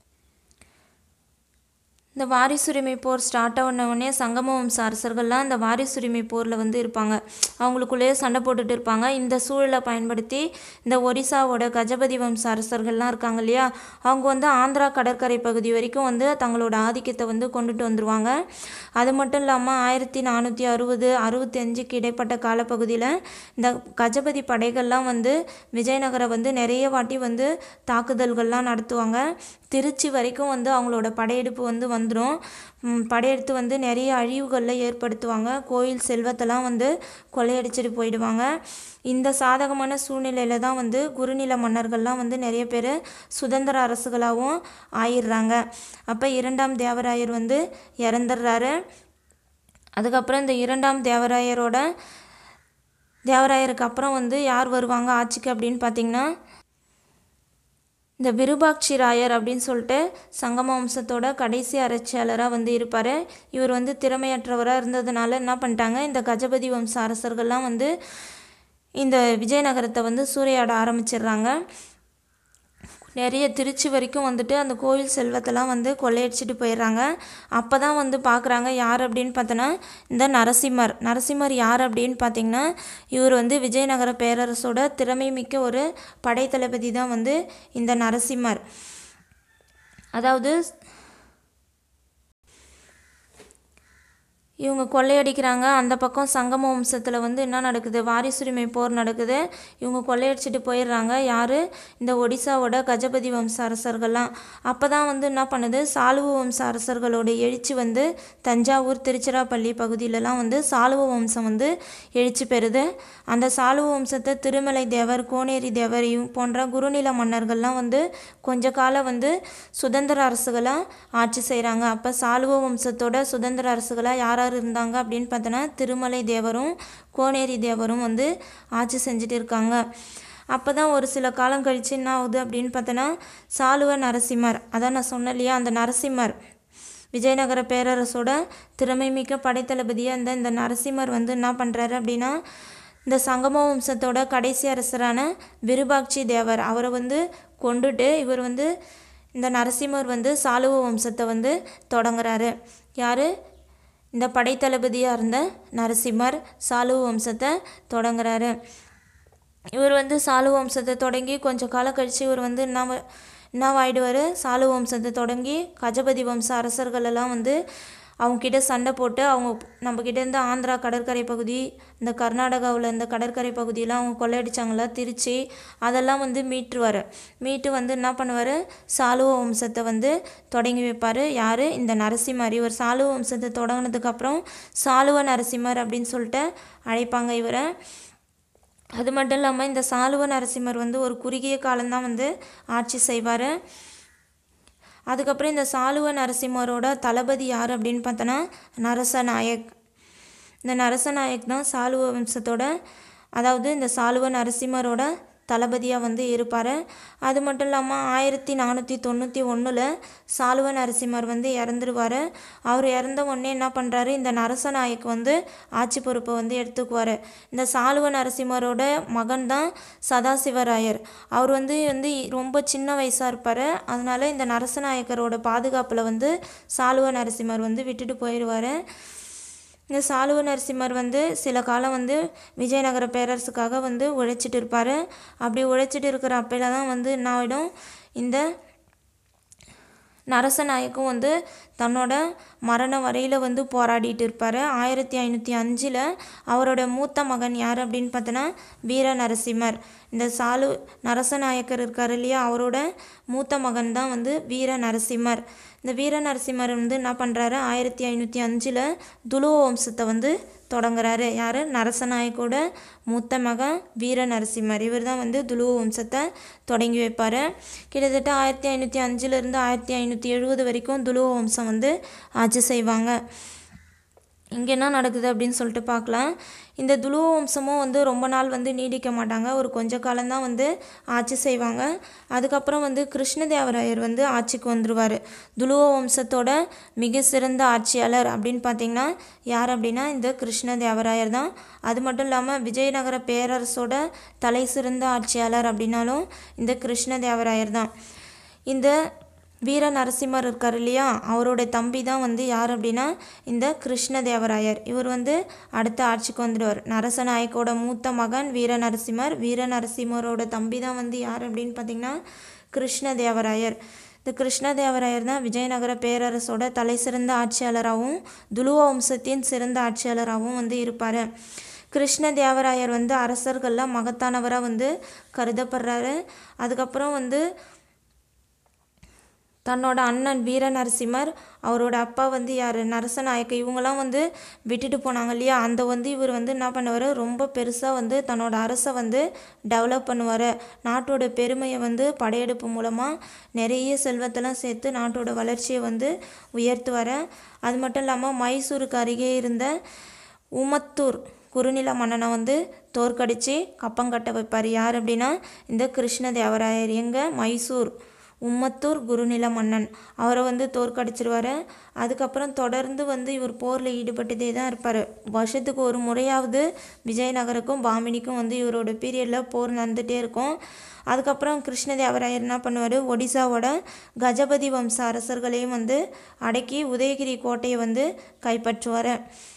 இந்த வாரிசுரிமை போர் ஸ்டார்ட் ஆன உடனே சங்கம வம்ச அரசர்கள்லாம் இந்த வாரிசுரிமை போரில் வந்து இருப்பாங்க அவங்களுக்குள்ளேயே சண்டை போட்டுட்டு இருப்பாங்க இந்த சூழலை பயன்படுத்தி இந்த ஒரிசாவோட கஜபதி வம்ச அரசர்கள்லாம் இருக்காங்க இல்லையா அவங்க வந்து ஆந்திரா கடற்கரை பகுதி வரைக்கும் வந்து தங்களோட ஆதிக்கத்தை வந்து கொண்டுட்டு வந்துருவாங்க அது மட்டும் இல்லாமல் ஆயிரத்தி நானூற்றி அறுபது அறுபத்தி அஞ்சுக்கு இடைப்பட்ட காலப்பகுதியில் இந்த கஜபதி படைகள்லாம் வந்து விஜயநகரை வந்து நிறைய வாட்டி வந்து தாக்குதல்கள்லாம் நடத்துவாங்க திருச்சி வரைக்கும் வந்து அவங்களோட படையெடுப்பு வந்து வந்துடும் படையெடுத்து வந்து நிறைய அழிவுகளில் ஏற்படுத்துவாங்க கோயில் செல்வத்தெல்லாம் வந்து கொள்ளையடிச்சிட்டு போயிடுவாங்க இந்த சாதகமான சூழ்நிலையில் தான் வந்து குறுநில மன்னர்கள்லாம் வந்து நிறைய பேர் சுதந்திர அரசுகளாகவும் ஆயிடுறாங்க அப்போ இரண்டாம் தேவராயர் வந்து இறந்துடுறாரு அதுக்கப்புறம் இந்த இரண்டாம் தேவராயரோட தேவராயருக்கு அப்புறம் வந்து யார் வருவாங்க ஆட்சிக்கு அப்படின்னு பார்த்தீங்கன்னா இந்த விருபாட்சி ராயர் அப்படின்னு சொல்லிட்டு சங்கம வம்சத்தோட கடைசி ஆராய்ச்சியாளராக வந்து இருப்பார் இவர் வந்து திறமையற்றவராக இருந்ததுனால என்ன பண்ணிட்டாங்க இந்த கஜபதி வம்ச அரசர்கள்லாம் வந்து இந்த விஜயநகரத்தை வந்து சூறையாட ஆரம்பிச்சிடுறாங்க நிறைய திருச்சி வரைக்கும் வந்துட்டு அந்த கோவில் செல்வத்தெல்லாம் வந்து கொள்ளையடிச்சிட்டு போயிடுறாங்க அப்போ தான் வந்து பார்க்குறாங்க யார் அப்படின்னு பார்த்தோன்னா இந்த நரசிம்மர் நரசிம்மர் யார் அப்படின்னு பார்த்தீங்கன்னா இவர் வந்து விஜயநகர பேரரசோட திறமை மிக்க ஒரு படைத்தளபதி தான் வந்து இந்த நரசிம்மர் அதாவது இவங்க கொள்ளையடிக்கிறாங்க அந்த பக்கம் சங்கம வம்சத்தில் வந்து என்ன நடக்குது வாரிசுரிமை போர் நடக்குது இவங்க கொள்ளையடிச்சிட்டு போயிடுறாங்க யார் இந்த ஒடிசாவோட கஜபதி வம்ச அரசர்கள்லாம் அப்போ தான் வந்து என்ன பண்ணுது சாலுவ வம்ச அரசர்களோட எழுச்சி வந்து தஞ்சாவூர் திருச்சிராப்பள்ளி பகுதியிலலாம் வந்து சாலுவ வம்சம் வந்து எழுச்சி பெறுது அந்த சாலுவ வம்சத்தை திருமலை தேவர் கோனேரி தேவர் இவங்க போன்ற குறுநில மன்னர்கள்லாம் வந்து கொஞ்ச காலம் வந்து சுதந்திர அரசுகளாக ஆட்சி செய்கிறாங்க அப்போ சாலுவ வம்சத்தோட சுதந்திர அரசுகளாக யார் யார் இருந்தாங்க அப்படின்னு பார்த்தோன்னா திருமலை தேவரும் கோனேரி தேவரும் வந்து ஆட்சி செஞ்சுட்டு இருக்காங்க அப்போ தான் ஒரு சில காலம் கழித்து என்ன ஆகுது அப்படின்னு பார்த்தோன்னா சாலுவ நரசிம்மர் அதான் நான் சொன்னேன் இல்லையா அந்த நரசிம்மர் விஜயநகர பேரரசோட திறமைமிக்க படைத்தளபதியாக இருந்த இந்த நரசிம்மர் வந்து என்ன பண்ணுறாரு அப்படின்னா இந்த சங்கம வம்சத்தோட கடைசி அரசரான விருபாட்சி தேவர் அவரை வந்து கொண்டுட்டு இவர் வந்து இந்த நரசிம்மர் வந்து சாலுவ வம்சத்தை வந்து தொடங்குறாரு யார் இந்த படைத்தளபதியாக இருந்த நரசிம்மர் சாலுவ வம்சத்தை தொடங்குறாரு இவர் வந்து சாலுவ வம்சத்தை தொடங்கி கொஞ்சம் காலம் கழித்து இவர் வந்து என்ன என்னவாயிடுவார் சாலுவ வம்சத்தை தொடங்கி கஜபதி வம்ச அரசர்கள் எல்லாம் வந்து அவங்கக்கிட்ட சண்டை போட்டு அவங்க நம்மக்கிட்ட இருந்து ஆந்திரா கடற்கரை பகுதி இந்த கர்நாடகாவில் இந்த கடற்கரை பகுதியெலாம் அவங்க கொள்ளையடிச்சாங்களா திருச்சி அதெல்லாம் வந்து மீட்டுருவார் மீட்டு வந்து என்ன பண்ணுவார் சாலுவ வம்சத்தை வந்து தொடங்கி வைப்பார் யார் இந்த நரசிம்மர் இவர் சாலுவ வம்சத்தை தொடங்கினதுக்கப்புறம் சாலுவ நரசிம்மர் அப்படின்னு சொல்லிட்டு அழைப்பாங்க இவரை அது மட்டும் இல்லாமல் இந்த சாலுவ நரசிம்மர் வந்து ஒரு குறுகிய காலம்தான் வந்து ஆட்சி செய்வார் அதுக்கப்புறம் இந்த சாலுவ நரசிம்மரோட தளபதி யார் அப்படின்னு பார்த்தோன்னா நரசநாயக் இந்த நரசநாயக் தான் சாலுவ வம்சத்தோட அதாவது இந்த சாலுவ நரசிம்மரோட தளபதியாக வந்து இருப்பார் அது மட்டும் இல்லாமல் ஆயிரத்தி நானூற்றி தொண்ணூற்றி ஒன்றில் சாலுவ நரசிம்மர் வந்து இறந்துருவார் அவர் இறந்த உடனே என்ன பண்ணுறாரு இந்த நரசநாயக் வந்து ஆட்சி பொறுப்பை வந்து எடுத்துக்குவார் இந்த சாலுவ நரசிம்மரோட மகன் தான் சதாசிவராயர் அவர் வந்து வந்து ரொம்ப சின்ன வயசாக இருப்பார் அதனால் இந்த நரசநாயக்கரோட பாதுகாப்பில் வந்து சாலுவ நரசிம்மர் வந்து விட்டுட்டு போயிடுவார் இந்த சாலுவ நரசிம்மர் வந்து சில காலம் வந்து விஜயநகர பேரரசுக்காக வந்து உழைச்சிட்டு இருப்பார் அப்படி உழைச்சிட்டு இருக்கிற அப்பையில தான் வந்து என்ன ஆகிடும் இந்த நரசநாயக்கும் வந்து தன்னோட மரண வரையில் வந்து போராடிட்டு இருப்பார் ஆயிரத்தி ஐநூற்றி அஞ்சில் அவரோட மூத்த மகன் யார் அப்படின்னு பார்த்தோன்னா வீர நரசிம்மர் இந்த சாலு நரசநாயக்கர் இருக்கார் இல்லையா அவரோட மூத்த மகன் தான் வந்து வீர நரசிம்மர் இந்த வீர நரசிம்மர் வந்து என்ன பண்ணுறாரு ஆயிரத்தி ஐநூற்றி அஞ்சில் துலுவ வம்சத்தை வந்து தொடங்குறாரு யார் நரசநாயக்கோட மூத்த மகன் வீர நரசிம்மர் இவர் தான் வந்து துலுவ வம்சத்தை தொடங்கி வைப்பார் கிட்டத்தட்ட ஆயிரத்தி ஐநூற்றி அஞ்சுலேருந்து ஆயிரத்தி ஐநூற்றி எழுபது வரைக்கும் துலுவ வம்சம் வந்து ஆட்சி செய்வாங்க இங்கே என்ன நடக்குது அப்படின்னு சொல்லிட்டு பார்க்கலாம் இந்த துலுவ வம்சமும் வந்து ரொம்ப நாள் வந்து நீடிக்க மாட்டாங்க ஒரு கொஞ்ச காலம்தான் வந்து ஆட்சி செய்வாங்க அதுக்கப்புறம் வந்து கிருஷ்ணதேவராயர் வந்து ஆட்சிக்கு வந்துடுவார் துலுவ வம்சத்தோட மிக சிறந்த ஆட்சியாளர் அப்படின்னு பார்த்தீங்கன்னா யார் அப்படின்னா இந்த கிருஷ்ணதேவராயர் தான் அது மட்டும் இல்லாமல் விஜயநகர பேரரசோட தலை சிறந்த ஆட்சியாளர் அப்படின்னாலும் இந்த கிருஷ்ணதேவராயர் தான் இந்த வீர நரசிம்மர் இருக்கார் இல்லையா அவரோட தம்பி தான் வந்து யார் அப்படின்னா இந்த கிருஷ்ணதேவராயர் இவர் வந்து அடுத்த ஆட்சிக்கு வந்துடுவார் நரசநாயக்கோட மூத்த மகன் வீர நரசிம்மர் வீர நரசிம்மரோட தம்பி தான் வந்து யார் அப்படின்னு பார்த்தீங்கன்னா கிருஷ்ணதேவராயர் இந்த கிருஷ்ணதேவராயர் தான் விஜயநகர பேரரசோட தலை சிறந்த ஆட்சியாளராகவும் துலுவ வம்சத்தின் சிறந்த ஆட்சியாளராகவும் வந்து இருப்பார் கிருஷ்ணதேவராயர் வந்து அரசர்களில் மகத்தானவராக வந்து கருதப்படுறாரு அதுக்கப்புறம் வந்து தன்னோட அண்ணன் வீர நரசிம்மர் அவரோட அப்பா வந்து யார் நரசநாயக்க இவங்கெல்லாம் வந்து விட்டுட்டு போனாங்க இல்லையா அந்த வந்து இவர் வந்து என்ன பண்ணுவார் ரொம்ப பெருசாக வந்து தன்னோட அரசை வந்து டெவலப் பண்ணுவார் நாட்டோட பெருமையை வந்து படையெடுப்பு மூலமாக நிறைய செல்வத்தெல்லாம் சேர்த்து நாட்டோட வளர்ச்சியை வந்து உயர்த்துவார் அது மட்டும் இல்லாமல் மைசூருக்கு அருகே இருந்த உமத்தூர் குறுநில மன்னனை வந்து தோற்கடித்து கப்பங்கட்ட வைப்பார் யார் அப்படின்னா இந்த கிருஷ்ணதேவராயர் எங்கே மைசூர் உம்மத்தூர் குருநில மன்னன் அவரை வந்து தோற்கடிச்சிருவார் அதுக்கப்புறம் தொடர்ந்து வந்து இவர் போரில் ஈடுபட்டுட்டே தான் இருப்பார் வருஷத்துக்கு ஒரு முறையாவது விஜயநகருக்கும் பாமினிக்கும் வந்து இவரோட பீரியடில் போர் நடந்துகிட்டே இருக்கும் அதுக்கப்புறம் கிருஷ்ணதேவராயர் என்ன பண்ணுவார் ஒடிசாவோட கஜபதி வம்ச அரசர்களையும் வந்து அடக்கி உதயகிரி கோட்டையை வந்து கைப்பற்றுவார்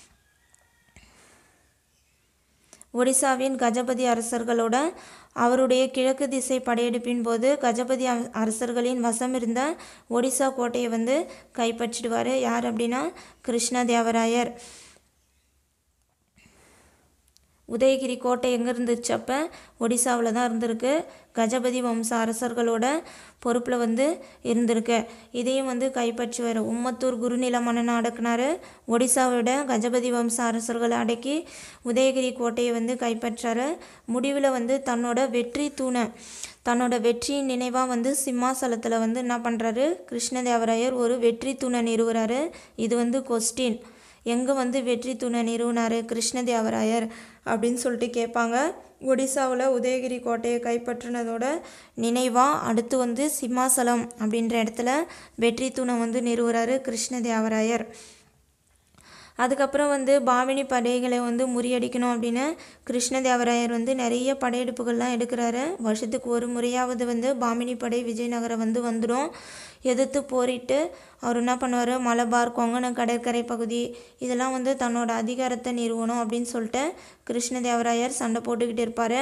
ஒடிசாவின் கஜபதி அரசர்களோட அவருடைய கிழக்கு திசை படையெடுப்பின் போது கஜபதி அ- அரசர்களின் வசம் இருந்த ஒடிசா கோட்டையை வந்து கைப்பற்றிடுவார் யார் அப்படின்னா கிருஷ்ணதேவராயர் உதயகிரி கோட்டை எங்கே இருந்துச்சு அப்போ ஒடிசாவில் தான் இருந்திருக்கு கஜபதி வம்ச அரசர்களோட பொறுப்பில் வந்து இருந்திருக்கு இதையும் வந்து கைப்பற்றுவார் உம்மத்தூர் குருநில மன்னனை அடக்குனாரு ஒடிசாவோட கஜபதி வம்ச அரசர்களை அடக்கி உதயகிரி கோட்டையை வந்து கைப்பற்றாரு முடிவில் வந்து தன்னோட வெற்றி தூணை தன்னோட வெற்றியின் நினைவாக வந்து சிம்மாசலத்தில் வந்து என்ன பண்ணுறாரு கிருஷ்ணதேவராயர் ஒரு வெற்றி தூணை நிறுவுறாரு இது வந்து கொஸ்டின் எங்கே வந்து வெற்றி தூணை நிறுவினார் கிருஷ்ணதேவராயர் அப்படின்னு சொல்லிட்டு கேட்பாங்க ஒடிசாவில் உதயகிரி கோட்டையை கைப்பற்றினதோட நினைவாக அடுத்து வந்து சிம்மாசலம் அப்படின்ற இடத்துல வெற்றி தூணை வந்து நிறுவுறாரு கிருஷ்ணதேவராயர் அதுக்கப்புறம் வந்து பாமினி படைகளை வந்து முறியடிக்கணும் அப்படின்னு கிருஷ்ணதேவராயர் வந்து நிறைய படையெடுப்புகள்லாம் எடுக்கிறாரு வருஷத்துக்கு ஒரு முறையாவது வந்து பாமினி படை விஜயநகரம் வந்து வந்துடும் எதிர்த்து போரிட்டு அவர் என்ன பண்ணுவார் மலபார் கொங்கண கடற்கரை பகுதி இதெல்லாம் வந்து தன்னோட அதிகாரத்தை நிறுவனம் அப்படின்னு சொல்லிட்டு கிருஷ்ணதேவராயர் சண்டை போட்டுக்கிட்டு இருப்பார்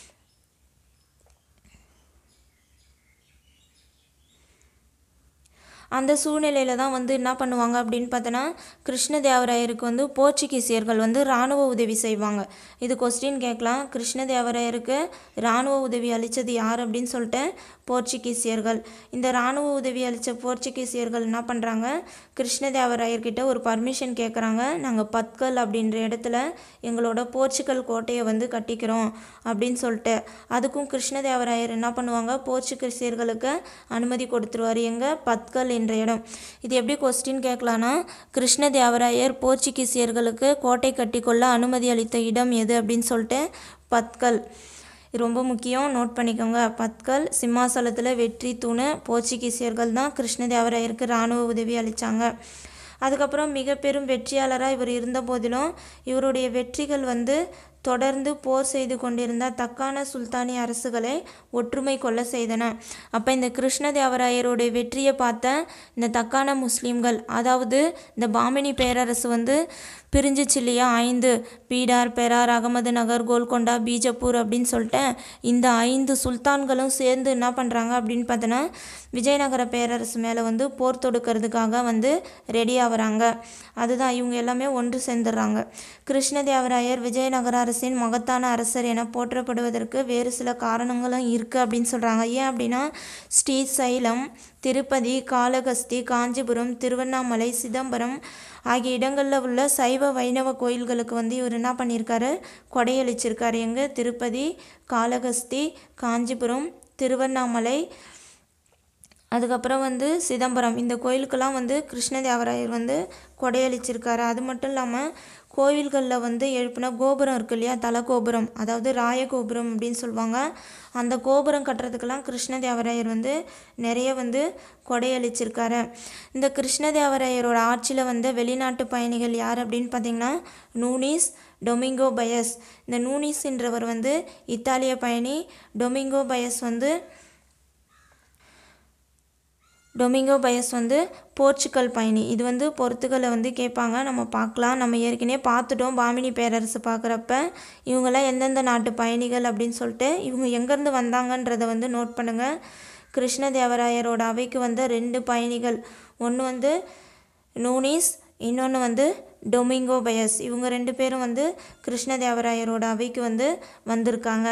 அந்த சூழ்நிலையில் தான் வந்து என்ன பண்ணுவாங்க அப்படின்னு பார்த்தோன்னா கிருஷ்ணதேவராயருக்கு வந்து போர்ச்சுகீசியர்கள் வந்து இராணுவ உதவி செய்வாங்க இது கொஸ்டின் கேட்கலாம் கிருஷ்ணதேவராயருக்கு இராணுவ உதவி அளித்தது யார் அப்படின்னு சொல்லிட்டு போர்ச்சுகீசியர்கள் இந்த இராணுவ உதவி அளித்த போர்ச்சுகீசியர்கள் என்ன பண்ணுறாங்க கிருஷ்ணதேவராயர்கிட்ட ஒரு பர்மிஷன் கேட்குறாங்க நாங்கள் பத்கல் அப்படின்ற இடத்துல எங்களோட போர்ச்சுகல் கோட்டையை வந்து கட்டிக்கிறோம் அப்படின்னு சொல்லிட்டு அதுக்கும் கிருஷ்ணதேவராயர் என்ன பண்ணுவாங்க போர்ச்சுகீசியர்களுக்கு அனுமதி கொடுத்துருவார் எங்கே பத்கல் என்ற இடம் இது எப்படி கொஸ்டின் கேட்கலான்னா கிருஷ்ணதேவராயர் போர்ச்சுகீசியர்களுக்கு கோட்டை கட்டிக்கொள்ள அனுமதி அளித்த இடம் எது அப்படின்னு சொல்லிட்டு பத்கல் இது ரொம்ப முக்கியம் நோட் பண்ணிக்கோங்க பத்கள் சிம்மாசலத்தில் வெற்றி தூணு போர்ச்சுகீசியர்கள் தான் கிருஷ்ணதேவராயருக்கு இராணுவ உதவி அளித்தாங்க அதுக்கப்புறம் மிக பெரும் வெற்றியாளராக இவர் இருந்த போதிலும் இவருடைய வெற்றிகள் வந்து தொடர்ந்து போர் செய்து கொண்டிருந்த தக்கான சுல்தானி அரசுகளை ஒற்றுமை கொள்ள செய்தன அப்போ இந்த கிருஷ்ணதேவராயருடைய வெற்றியை பார்த்த இந்த தக்கான முஸ்லீம்கள் அதாவது இந்த பாமினி பேரரசு வந்து பிரிஞ்சிச்சு இல்லையா ஐந்து பீடார் பெரார் அகமது நகர் கோல்கொண்டா பீஜப்பூர் அப்படின்னு சொல்லிட்டு இந்த ஐந்து சுல்தான்களும் சேர்ந்து என்ன பண்ணுறாங்க அப்படின்னு பார்த்தோன்னா விஜயநகர பேரரசு மேலே வந்து போர் தொடுக்கிறதுக்காக வந்து ரெடி ஆகுறாங்க அதுதான் இவங்க எல்லாமே ஒன்று சேர்ந்துடுறாங்க கிருஷ்ணதேவராயர் விஜயநகர அரசின் மகத்தான அரசர் என போற்றப்படுவதற்கு வேறு சில காரணங்களும் இருக்குது அப்படின்னு சொல்கிறாங்க ஏன் அப்படின்னா ஸ்ரீசைலம் திருப்பதி காளகஸ்தி காஞ்சிபுரம் திருவண்ணாமலை சிதம்பரம் ஆகிய இடங்களில் உள்ள சைவ வைணவ கோயில்களுக்கு வந்து இவர் என்ன பண்ணியிருக்காரு கொடையளிச்சிருக்காரு எங்கே திருப்பதி காளகஸ்தி காஞ்சிபுரம் திருவண்ணாமலை அதுக்கப்புறம் வந்து சிதம்பரம் இந்த கோயிலுக்கெல்லாம் வந்து கிருஷ்ணதேவராயர் வந்து கொடையளிச்சிருக்காரு அது மட்டும் இல்லாமல் கோவில்களில் வந்து எழுப்பின கோபுரம் இருக்கு இல்லையா தல கோபுரம் அதாவது ராய கோபுரம் அப்படின்னு சொல்லுவாங்க அந்த கோபுரம் கட்டுறதுக்கெல்லாம் கிருஷ்ணதேவராயர் வந்து நிறைய வந்து கொடையளிச்சிருக்காரு இந்த கிருஷ்ணதேவராயரோட ஆட்சியில் வந்த வெளிநாட்டு பயணிகள் யார் அப்படின்னு பார்த்தீங்கன்னா நூனிஸ் டொமிங்கோ பயஸ் இந்த நூனிஸ்ன்றவர் வந்து இத்தாலிய பயணி டொமிங்கோ பயஸ் வந்து டொமிங்கோ பயஸ் வந்து போர்ச்சுகல் பயணி இது வந்து பொறுத்துக்கலை வந்து கேட்பாங்க நம்ம பார்க்கலாம் நம்ம ஏற்கனவே பார்த்துட்டோம் பாமினி பேரரசு பார்க்குறப்ப இவங்கெல்லாம் எந்தெந்த நாட்டு பயணிகள் அப்படின்னு சொல்லிட்டு இவங்க எங்கேருந்து வந்தாங்கன்றதை வந்து நோட் பண்ணுங்கள் கிருஷ்ணதேவராயரோட அவைக்கு வந்த ரெண்டு பயணிகள் ஒன்று வந்து நூனிஸ் இன்னொன்று வந்து டொமிங்கோ பயஸ் இவங்க ரெண்டு பேரும் வந்து கிருஷ்ணதேவராயரோட அவைக்கு வந்து வந்திருக்காங்க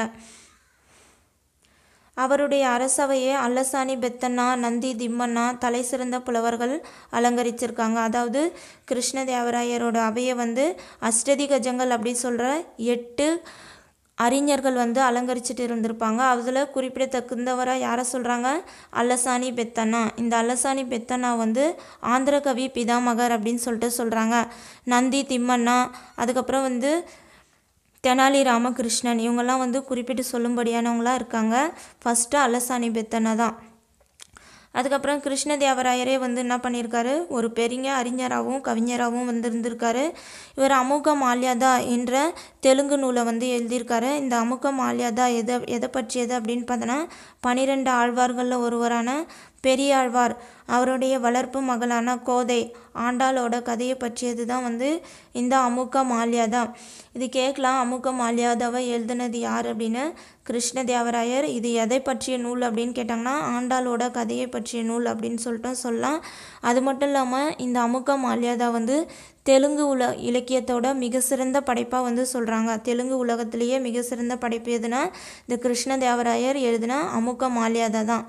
அவருடைய அரசவையை அல்லசானி பெத்தண்ணா நந்தி திம்மண்ணா தலை சிறந்த புலவர்கள் அலங்கரிச்சிருக்காங்க அதாவது கிருஷ்ணதேவராயரோட அவையை வந்து அஷ்டதி கஜங்கள் அப்படி சொல்கிற எட்டு அறிஞர்கள் வந்து அலங்கரிச்சிட்டு இருந்திருப்பாங்க அதில் குறிப்பிடத்தகுந்தவராக யாரை சொல்கிறாங்க அல்லசானி பெத்தண்ணா இந்த அல்லசானி பெத்தண்ணா வந்து ஆந்திர கவி பிதாமகர் அப்படின்னு சொல்லிட்டு சொல்கிறாங்க நந்தி திம்மண்ணா அதுக்கப்புறம் வந்து தெனாலி ராமகிருஷ்ணன் இவங்கெல்லாம் வந்து குறிப்பிட்டு சொல்லும்படியானவங்களாக இருக்காங்க ஃபஸ்ட்டு அல்லசானி பெத்தனை தான் அதுக்கப்புறம் கிருஷ்ணதேவராயரே வந்து என்ன பண்ணியிருக்காரு ஒரு பெரிய அறிஞராகவும் கவிஞராகவும் வந்து இருந்திருக்காரு இவர் அமுக மால்யாதா என்ற தெலுங்கு நூலை வந்து எழுதியிருக்காரு இந்த அமுக மால்யாதா எதை எதை பற்றியது அப்படின்னு பார்த்தோன்னா பனிரெண்டு ஆழ்வார்களில் ஒருவரான பெரியாழ்வார் அவருடைய வளர்ப்பு மகளான கோதை ஆண்டாளோட கதையை பற்றியது தான் வந்து இந்த அமுக மால்யாதா இது கேட்கலாம் அமுக மால்யாதாவை எழுதுனது யார் அப்படின்னு கிருஷ்ணதேவராயர் இது எதை பற்றிய நூல் அப்படின்னு கேட்டாங்கன்னா ஆண்டாளோட கதையை பற்றிய நூல் அப்படின்னு சொல்லிட்டு சொல்லலாம் அது மட்டும் இல்லாமல் இந்த அமுக மால்யாதா வந்து தெலுங்கு உல இலக்கியத்தோட மிக சிறந்த படைப்பாக வந்து சொல்கிறாங்க தெலுங்கு உலகத்திலேயே மிக சிறந்த படைப்பு எதுனா இந்த கிருஷ்ணதேவராயர் எழுதின அமுக மால்யாதா தான்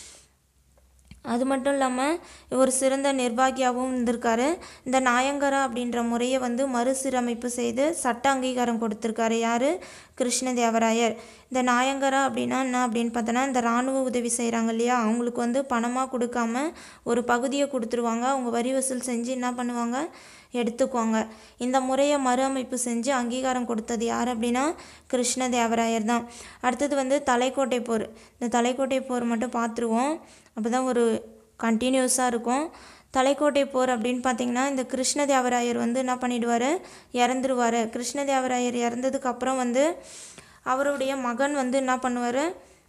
அது மட்டும் இல்லாமல் ஒரு சிறந்த நிர்வாகியாகவும் இருந்திருக்காரு இந்த நாயங்கரா அப்படின்ற முறையை வந்து மறுசீரமைப்பு செய்து சட்ட அங்கீகாரம் கொடுத்துருக்காரு யார் கிருஷ்ணதேவராயர் இந்த நாயங்கரா அப்படின்னா என்ன அப்படின்னு பார்த்தோன்னா இந்த இராணுவ உதவி செய்கிறாங்க இல்லையா அவங்களுக்கு வந்து பணமாக கொடுக்காம ஒரு பகுதியை கொடுத்துருவாங்க அவங்க வரி வசூல் செஞ்சு என்ன பண்ணுவாங்க எடுத்துக்குவாங்க இந்த முறையை மறு அமைப்பு செஞ்சு அங்கீகாரம் கொடுத்தது யார் அப்படின்னா கிருஷ்ணதேவராயர் தான் அடுத்தது வந்து தலைக்கோட்டை போர் இந்த தலைக்கோட்டை போர் மட்டும் பார்த்துருவோம் அப்போ தான் ஒரு கண்டினியூஸாக இருக்கும் தலைக்கோட்டை போர் அப்படின்னு பார்த்தீங்கன்னா இந்த கிருஷ்ணதேவராயர் வந்து என்ன பண்ணிடுவார் இறந்துருவார் கிருஷ்ணதேவராயர் இறந்ததுக்கு அப்புறம் வந்து அவருடைய மகன் வந்து என்ன பண்ணுவார்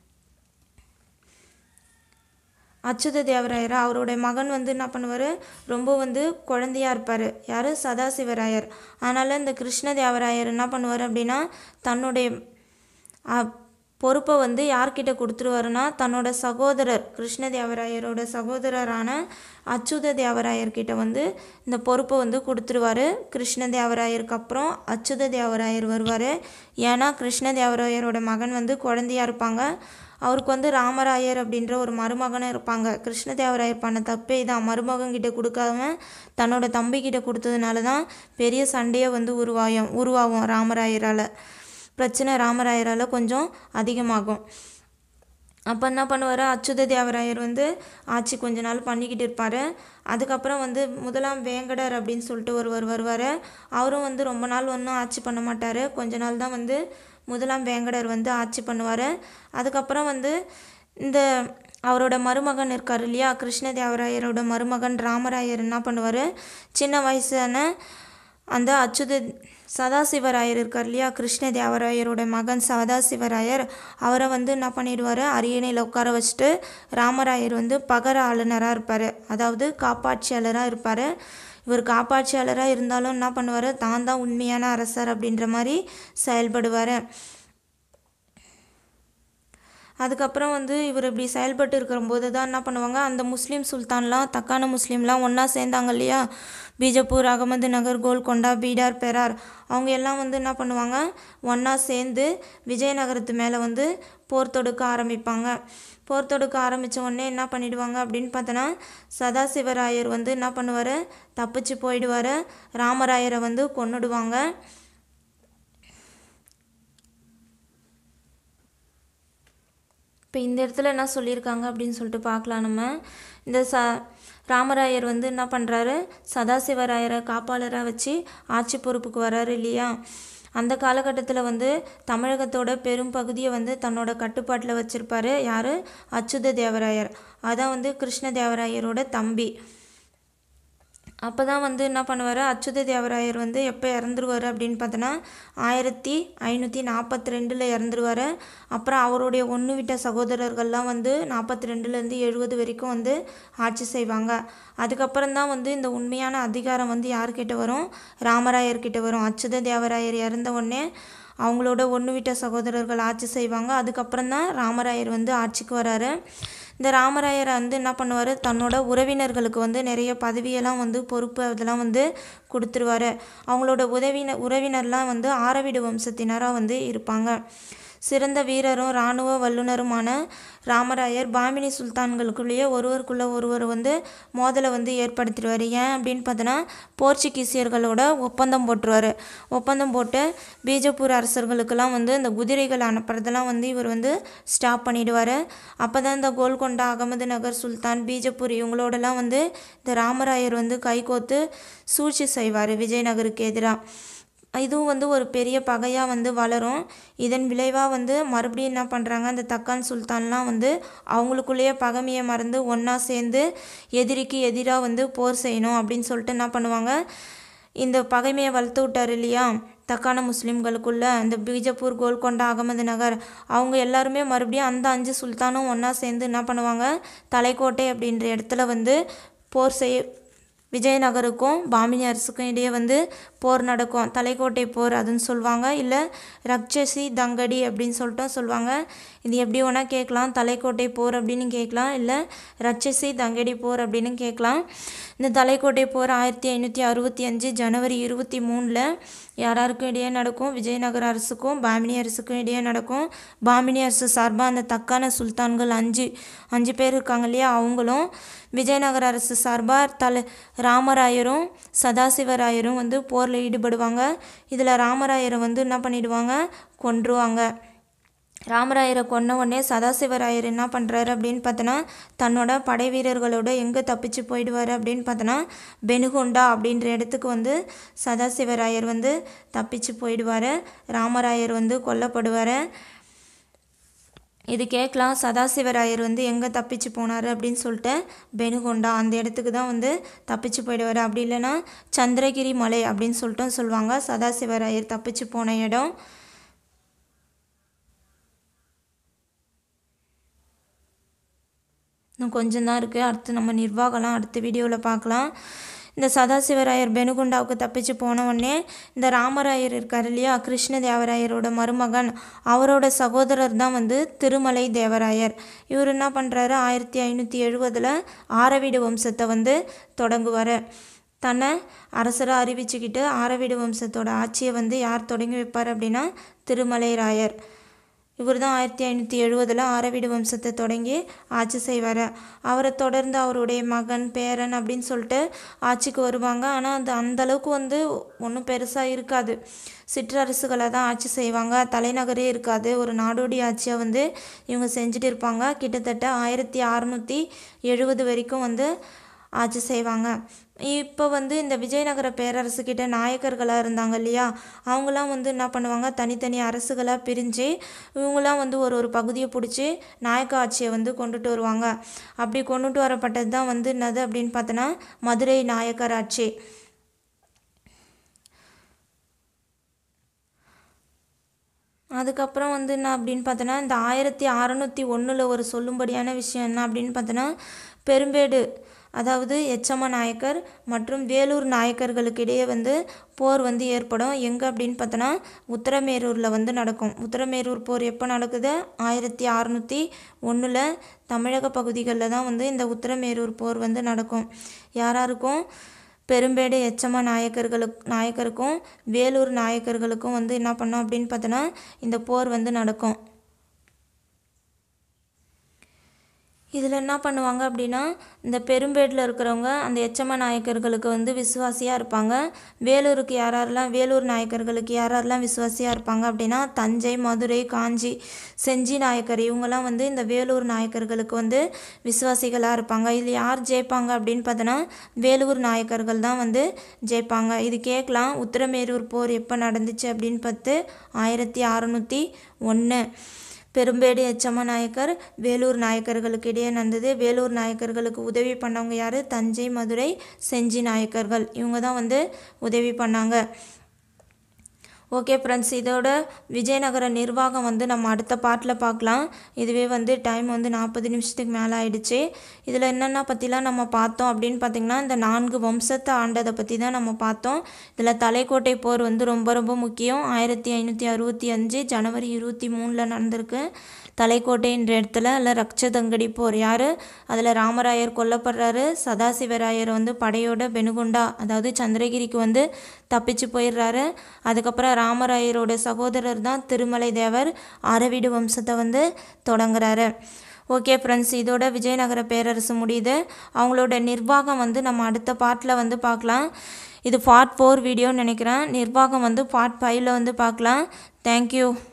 அச்சுத தேவராயர் அவருடைய மகன் வந்து என்ன பண்ணுவார் ரொம்ப வந்து குழந்தையா இருப்பார் யார் சதாசிவராயர் அதனால் இந்த கிருஷ்ணதேவராயர் என்ன பண்ணுவார் அப்படின்னா தன்னுடைய அ, பொறுப்பை வந்து யார்கிட்ட கொடுத்துருவாருன்னா தன்னோட சகோதரர் கிருஷ்ணதேவராயரோட சகோதரரான அச்சுத தேவராயர்கிட்ட வந்து இந்த பொறுப்பை வந்து கொடுத்துருவாரு கிருஷ்ணதேவராயருக்கு அப்புறம் அச்சுத தேவராயர் வருவார் ஏன்னா கிருஷ்ணதேவராயரோட மகன் வந்து குழந்தையா இருப்பாங்க அவருக்கு வந்து ராமராயர் அப்படின்ற ஒரு மருமகனும் இருப்பாங்க கிருஷ்ணதேவராயர் பண்ண தப்பே இதான் மருமகன்கிட்ட கொடுக்காம தன்னோட தம்பிக்கிட்ட கொடுத்ததுனால தான் பெரிய சண்டையே வந்து உருவாயும் உருவாகும் ராமராயரால் பிரச்சனை ராமராயரால் கொஞ்சம் அதிகமாகும் அப்போ என்ன பண்ணுவார் அச்சுத தேவராயர் வந்து ஆட்சி கொஞ்ச நாள் பண்ணிக்கிட்டு இருப்பார் அதுக்கப்புறம் வந்து முதலாம் வேங்கடர் அப்படின்னு சொல்லிட்டு ஒருவர் வருவார் அவரும் வந்து ரொம்ப நாள் ஒன்றும் ஆட்சி பண்ண மாட்டார் கொஞ்ச நாள் தான் வந்து முதலாம் வேங்கடர் வந்து ஆட்சி பண்ணுவார் அதுக்கப்புறம் வந்து இந்த அவரோட மருமகன் இருக்கார் இல்லையா கிருஷ்ணதேவராயரோட மருமகன் ராமராயர் என்ன பண்ணுவார் சின்ன வயசான அந்த அச்சுத சதாசிவராயர் இருக்கார் இல்லையா கிருஷ்ணதேவராயரோட மகன் சதாசிவராயர் அவரை வந்து என்ன பண்ணிடுவார் அரியணையில் உட்கார வச்சுட்டு ராமராயர் வந்து பகர ஆளுநராக இருப்பார் அதாவது காப்பாட்சியாளராக இருப்பார் இவர் காப்பாட்சியாளராக இருந்தாலும் என்ன பண்ணுவார் தான் தான் உண்மையான அரசர் அப்படின்ற மாதிரி செயல்படுவார் அதுக்கப்புறம் வந்து இவர் இப்படி செயல்பட்டு இருக்கிறபோது தான் என்ன பண்ணுவாங்க அந்த முஸ்லீம் சுல்தான்லாம் தக்கான முஸ்லீம்லாம் ஒன்றா சேர்ந்தாங்க இல்லையா பீஜப்பூர் அகமது நகர் கோல்கொண்டா பீடார் பெரார் அவங்க எல்லாம் வந்து என்ன பண்ணுவாங்க ஒன்றா சேர்ந்து விஜயநகரத்து மேலே வந்து போர் தொடுக்க ஆரம்பிப்பாங்க போர் தொடுக்க ஆரம்பித்த உடனே என்ன பண்ணிடுவாங்க அப்படின்னு பார்த்தோன்னா சதாசிவராயர் வந்து என்ன பண்ணுவார் தப்பிச்சு போயிடுவார் ராமராயரை வந்து கொன்னுடுவாங்க இப்போ இந்த இடத்துல என்ன சொல்லியிருக்காங்க அப்படின்னு சொல்லிட்டு பார்க்கலாம் நம்ம இந்த ச ராமராயர் வந்து என்ன பண்ணுறாரு சதாசிவராயரை காப்பாளராக வச்சு ஆட்சி பொறுப்புக்கு வராரு இல்லையா அந்த காலகட்டத்தில் வந்து தமிழகத்தோட பெரும் பகுதியை வந்து தன்னோட கட்டுப்பாட்டில் வச்சுருப்பாரு யார் அச்சுத தேவராயர் அதான் வந்து கிருஷ்ண தேவராயரோட தம்பி அப்போ தான் வந்து என்ன பண்ணுவார் அச்சுத தேவராயர் வந்து எப்போ இறந்துருவார் அப்படின்னு பார்த்தோன்னா ஆயிரத்தி ஐநூற்றி நாற்பத்தி ரெண்டில் இறந்துருவார் அப்புறம் அவருடைய ஒன்று விட்ட சகோதரர்கள்லாம் வந்து நாற்பத்தி ரெண்டுலேருந்து எழுபது வரைக்கும் வந்து ஆட்சி செய்வாங்க அதுக்கப்புறம் தான் வந்து இந்த உண்மையான அதிகாரம் வந்து யார்கிட்ட வரும் ராமராயர்கிட்ட வரும் அச்சுத தேவராயர் இறந்த உடனே அவங்களோட ஒன்று விட்ட சகோதரர்கள் ஆட்சி செய்வாங்க அதுக்கப்புறம் தான் ராமராயர் வந்து ஆட்சிக்கு வராரு இந்த ராமராயரை வந்து என்ன பண்ணுவார் தன்னோட உறவினர்களுக்கு வந்து நிறைய பதவியெல்லாம் வந்து பொறுப்பு அதெல்லாம் வந்து கொடுத்துருவாரு அவங்களோட உதவினர் உறவினர்லாம் வந்து ஆரவிடு வம்சத்தினராக வந்து இருப்பாங்க சிறந்த வீரரும் இராணுவ வல்லுனருமான ராமராயர் பாமினி சுல்தான்களுக்குள்ளேயே ஒருவருக்குள்ள ஒருவர் வந்து மோதலை வந்து ஏற்படுத்திடுவார் ஏன் அப்படின்னு பார்த்தோன்னா போர்ச்சுகீசியர்களோட ஒப்பந்தம் போட்டுருவார் ஒப்பந்தம் போட்டு பீஜப்பூர் அரசர்களுக்கெல்லாம் வந்து இந்த குதிரைகள் அனுப்புறதெல்லாம் வந்து இவர் வந்து ஸ்டாப் பண்ணிடுவார் அப்போ தான் இந்த கோல்கொண்டா அகமது நகர் சுல்தான் பீஜப்பூர் இவங்களோடலாம் வந்து இந்த ராமராயர் வந்து கைகோத்து சூழ்ச்சி செய்வார் விஜயநகருக்கு எதிராக இதுவும் வந்து ஒரு பெரிய பகையாக வந்து வளரும் இதன் விளைவாக வந்து மறுபடியும் என்ன பண்ணுறாங்க அந்த தக்கான் சுல்தான்லாம் வந்து அவங்களுக்குள்ளேயே பகைமையை மறந்து ஒன்றா சேர்ந்து எதிரிக்கு எதிராக வந்து போர் செய்யணும் அப்படின்னு சொல்லிட்டு என்ன பண்ணுவாங்க இந்த பகைமையை வளர்த்து விட்டார் இல்லையா தக்கான முஸ்லீம்களுக்குள்ள அந்த பீஜப்பூர் கோல்கொண்டா அகமது நகர் அவங்க எல்லாருமே மறுபடியும் அந்த அஞ்சு சுல்தானும் ஒன்றா சேர்ந்து என்ன பண்ணுவாங்க தலைக்கோட்டை அப்படின்ற இடத்துல வந்து போர் செய்ய விஜயநகருக்கும் பாமினி அரசுக்கும் இடையே வந்து போர் நடக்கும் தலைக்கோட்டை போர் அதுன்னு சொல்லுவாங்க இல்லை ரக்ஷசி தங்கடி அப்படின்னு சொல்லிட்டும் சொல்லுவாங்க இது எப்படி வேணால் கேட்கலாம் தலைக்கோட்டை போர் அப்படின்னு கேட்கலாம் இல்லை ரட்சசி தங்கடி போர் அப்படின்னு கேட்கலாம் இந்த தலைக்கோட்டை போர் ஆயிரத்தி ஐநூற்றி அறுபத்தி அஞ்சு ஜனவரி இருபத்தி மூணில் யாராருக்கும் இடையே நடக்கும் விஜயநகர அரசுக்கும் பாமினி அரசுக்கும் இடையே நடக்கும் பாமினி அரசு சார்பாக அந்த தக்கான சுல்தான்கள் அஞ்சு அஞ்சு பேர் இருக்காங்க இல்லையா அவங்களும் விஜயநகர அரசு சார்பாக தலை ராமராயரும் சதாசிவராயரும் வந்து போரில் ஈடுபடுவாங்க இதில் ராமராயரை வந்து என்ன பண்ணிடுவாங்க கொன்றுவாங்க ராமராயரை கொன்ன உடனே சதாசிவராயர் என்ன பண்ணுறாரு அப்படின்னு பார்த்தோன்னா தன்னோட படை வீரர்களோட எங்கே தப்பிச்சு போயிடுவார் அப்படின்னு பார்த்தோன்னா பெனுகொண்டா அப்படின்ற இடத்துக்கு வந்து சதாசிவராயர் வந்து தப்பிச்சு போயிடுவார் ராமராயர் வந்து கொல்லப்படுவார் இது கேட்கலாம் சதாசிவராயர் வந்து எங்கே தப்பிச்சு போனார் அப்படின்னு சொல்லிட்டு பெனுகொண்டா அந்த இடத்துக்கு தான் வந்து தப்பிச்சு போயிடுவார் அப்படி இல்லைன்னா சந்திரகிரி மலை அப்படின்னு சொல்லிட்டும் சொல்லுவாங்க சதாசிவராயர் தப்பிச்சு போன இடம் இன்னும் கொஞ்சம் தான் இருக்குது அடுத்து நம்ம நிர்வாகம்லாம் அடுத்த வீடியோவில் பார்க்கலாம் இந்த சதாசிவராயர் பெனுகுண்டாவுக்கு தப்பிச்சு போன உடனே இந்த ராமராயர் இருக்கார் இல்லையா கிருஷ்ண தேவராயரோட மருமகன் அவரோட சகோதரர் தான் வந்து திருமலை தேவராயர் இவர் என்ன பண்ணுறாரு ஆயிரத்தி ஐநூற்றி எழுபதில் ஆரவீடு வம்சத்தை வந்து தொடங்குவார் தன்னை அரசராக அறிவிச்சுக்கிட்டு ஆரவீடு வம்சத்தோட ஆட்சியை வந்து யார் தொடங்கி வைப்பார் அப்படின்னா திருமலை ராயர் இவர் தான் ஆயிரத்தி ஐநூற்றி எழுபதில் ஆரவீடு வம்சத்தை தொடங்கி ஆட்சி செய்வார் அவரை தொடர்ந்து அவருடைய மகன் பேரன் அப்படின்னு சொல்லிட்டு ஆட்சிக்கு வருவாங்க ஆனால் அது அந்தளவுக்கு வந்து ஒன்றும் பெருசாக இருக்காது சிற்றரசுகளை தான் ஆட்சி செய்வாங்க தலைநகரே இருக்காது ஒரு நாடோடி ஆட்சியாக வந்து இவங்க செஞ்சுட்டு இருப்பாங்க கிட்டத்தட்ட ஆயிரத்தி அறநூற்றி எழுபது வரைக்கும் வந்து ஆட்சி செய்வாங்க இப்போ வந்து இந்த விஜயநகர பேரரசுக்கிட்ட நாயக்கர்களாக இருந்தாங்க இல்லையா அவங்களாம் வந்து என்ன பண்ணுவாங்க தனித்தனி அரசுகளாக பிரிஞ்சு இவங்களாம் வந்து ஒரு ஒரு பகுதியை பிடிச்சி நாயக்க ஆட்சியை வந்து கொண்டுட்டு வருவாங்க அப்படி கொண்டுட்டு வரப்பட்டது தான் வந்து என்னது அப்படின்னு பார்த்தோன்னா மதுரை நாயக்கர் ஆட்சி அதுக்கப்புறம் வந்து என்ன அப்படின்னு பார்த்தோன்னா இந்த ஆயிரத்தி அறநூற்றி ஒன்றில் ஒரு சொல்லும்படியான விஷயம் என்ன அப்படின்னு பார்த்தோன்னா பெரும்பேடு அதாவது எச்சம நாயக்கர் மற்றும் வேலூர் நாயக்கர்களுக்கு இடையே வந்து போர் வந்து ஏற்படும் எங்கே அப்படின்னு பார்த்தோன்னா உத்தரமேரூரில் வந்து நடக்கும் உத்தரமேரூர் போர் எப்போ நடக்குது ஆயிரத்தி அறநூற்றி ஒன்றில் தமிழக பகுதிகளில் தான் வந்து இந்த உத்தரமேரூர் போர் வந்து நடக்கும் யாராருக்கும் பெரும்பேடு எச்சம நாயக்கர்களுக்கு நாயக்கருக்கும் வேலூர் நாயக்கர்களுக்கும் வந்து என்ன பண்ணோம் அப்படின்னு பார்த்தோன்னா இந்த போர் வந்து நடக்கும் இதில் என்ன பண்ணுவாங்க அப்படின்னா இந்த பெரும்பேட்டில் இருக்கிறவங்க அந்த எச்சம நாயக்கர்களுக்கு வந்து விசுவாசியாக இருப்பாங்க வேலூருக்கு யாரெல்லாம் வேலூர் நாயக்கர்களுக்கு யாரெல்லாம் விசுவாசியாக இருப்பாங்க அப்படின்னா தஞ்சை மதுரை காஞ்சி செஞ்சி நாயக்கர் இவங்கெல்லாம் வந்து இந்த வேலூர் நாயக்கர்களுக்கு வந்து விசுவாசிகளாக இருப்பாங்க இதில் யார் ஜெயிப்பாங்க அப்படின்னு பார்த்தோன்னா வேலூர் நாயக்கர்கள் தான் வந்து ஜெயிப்பாங்க இது கேட்கலாம் உத்திரமேரூர் போர் எப்போ நடந்துச்சு அப்படின்னு பார்த்து ஆயிரத்தி அறநூற்றி ஒன்று பெரும்பேடு எச்சம்ம நாயக்கர் வேலூர் நாயக்கர்களுக்கு இடையே நடந்தது வேலூர் நாயக்கர்களுக்கு உதவி பண்ணவங்க யார் தஞ்சை மதுரை செஞ்சி நாயக்கர்கள் இவங்க தான் வந்து உதவி பண்ணாங்க ஓகே ஃப்ரெண்ட்ஸ் இதோட விஜயநகர நிர்வாகம் வந்து நம்ம அடுத்த பாட்டில் பார்க்கலாம் இதுவே வந்து டைம் வந்து நாற்பது நிமிஷத்துக்கு மேலே ஆயிடுச்சு இதில் என்னென்ன பற்றிலாம் நம்ம பார்த்தோம் அப்படின்னு பார்த்திங்கன்னா இந்த நான்கு வம்சத்தை ஆண்டதை பற்றி தான் நம்ம பார்த்தோம் இதில் தலைக்கோட்டை போர் வந்து ரொம்ப ரொம்ப முக்கியம் ஆயிரத்தி ஐநூற்றி அறுபத்தி அஞ்சு ஜனவரி இருபத்தி மூணில் நடந்திருக்கு தலைக்கோட்டைன்ற இடத்துல அதில் ரக்ஷதங்கடி போர் யார் அதில் ராமராயர் கொல்லப்படுறாரு சதாசிவராயர் வந்து படையோட பெனுகுண்டா அதாவது சந்திரகிரிக்கு வந்து தப்பிச்சு போயிடுறாரு அதுக்கப்புறம் ராமராயரோட சகோதரர் தான் திருமலை தேவர் அரவிடு வம்சத்தை வந்து தொடங்குறாரு ஓகே ஃப்ரெண்ட்ஸ் இதோட விஜயநகர பேரரசு முடியுது அவங்களோட நிர்வாகம் வந்து நம்ம அடுத்த பார்ட்டில் வந்து பார்க்கலாம் இது பார்ட் ஃபோர் வீடியோன்னு நினைக்கிறேன் நிர்வாகம் வந்து பார்ட் ஃபைவ்ல வந்து பார்க்கலாம் தேங்க்யூ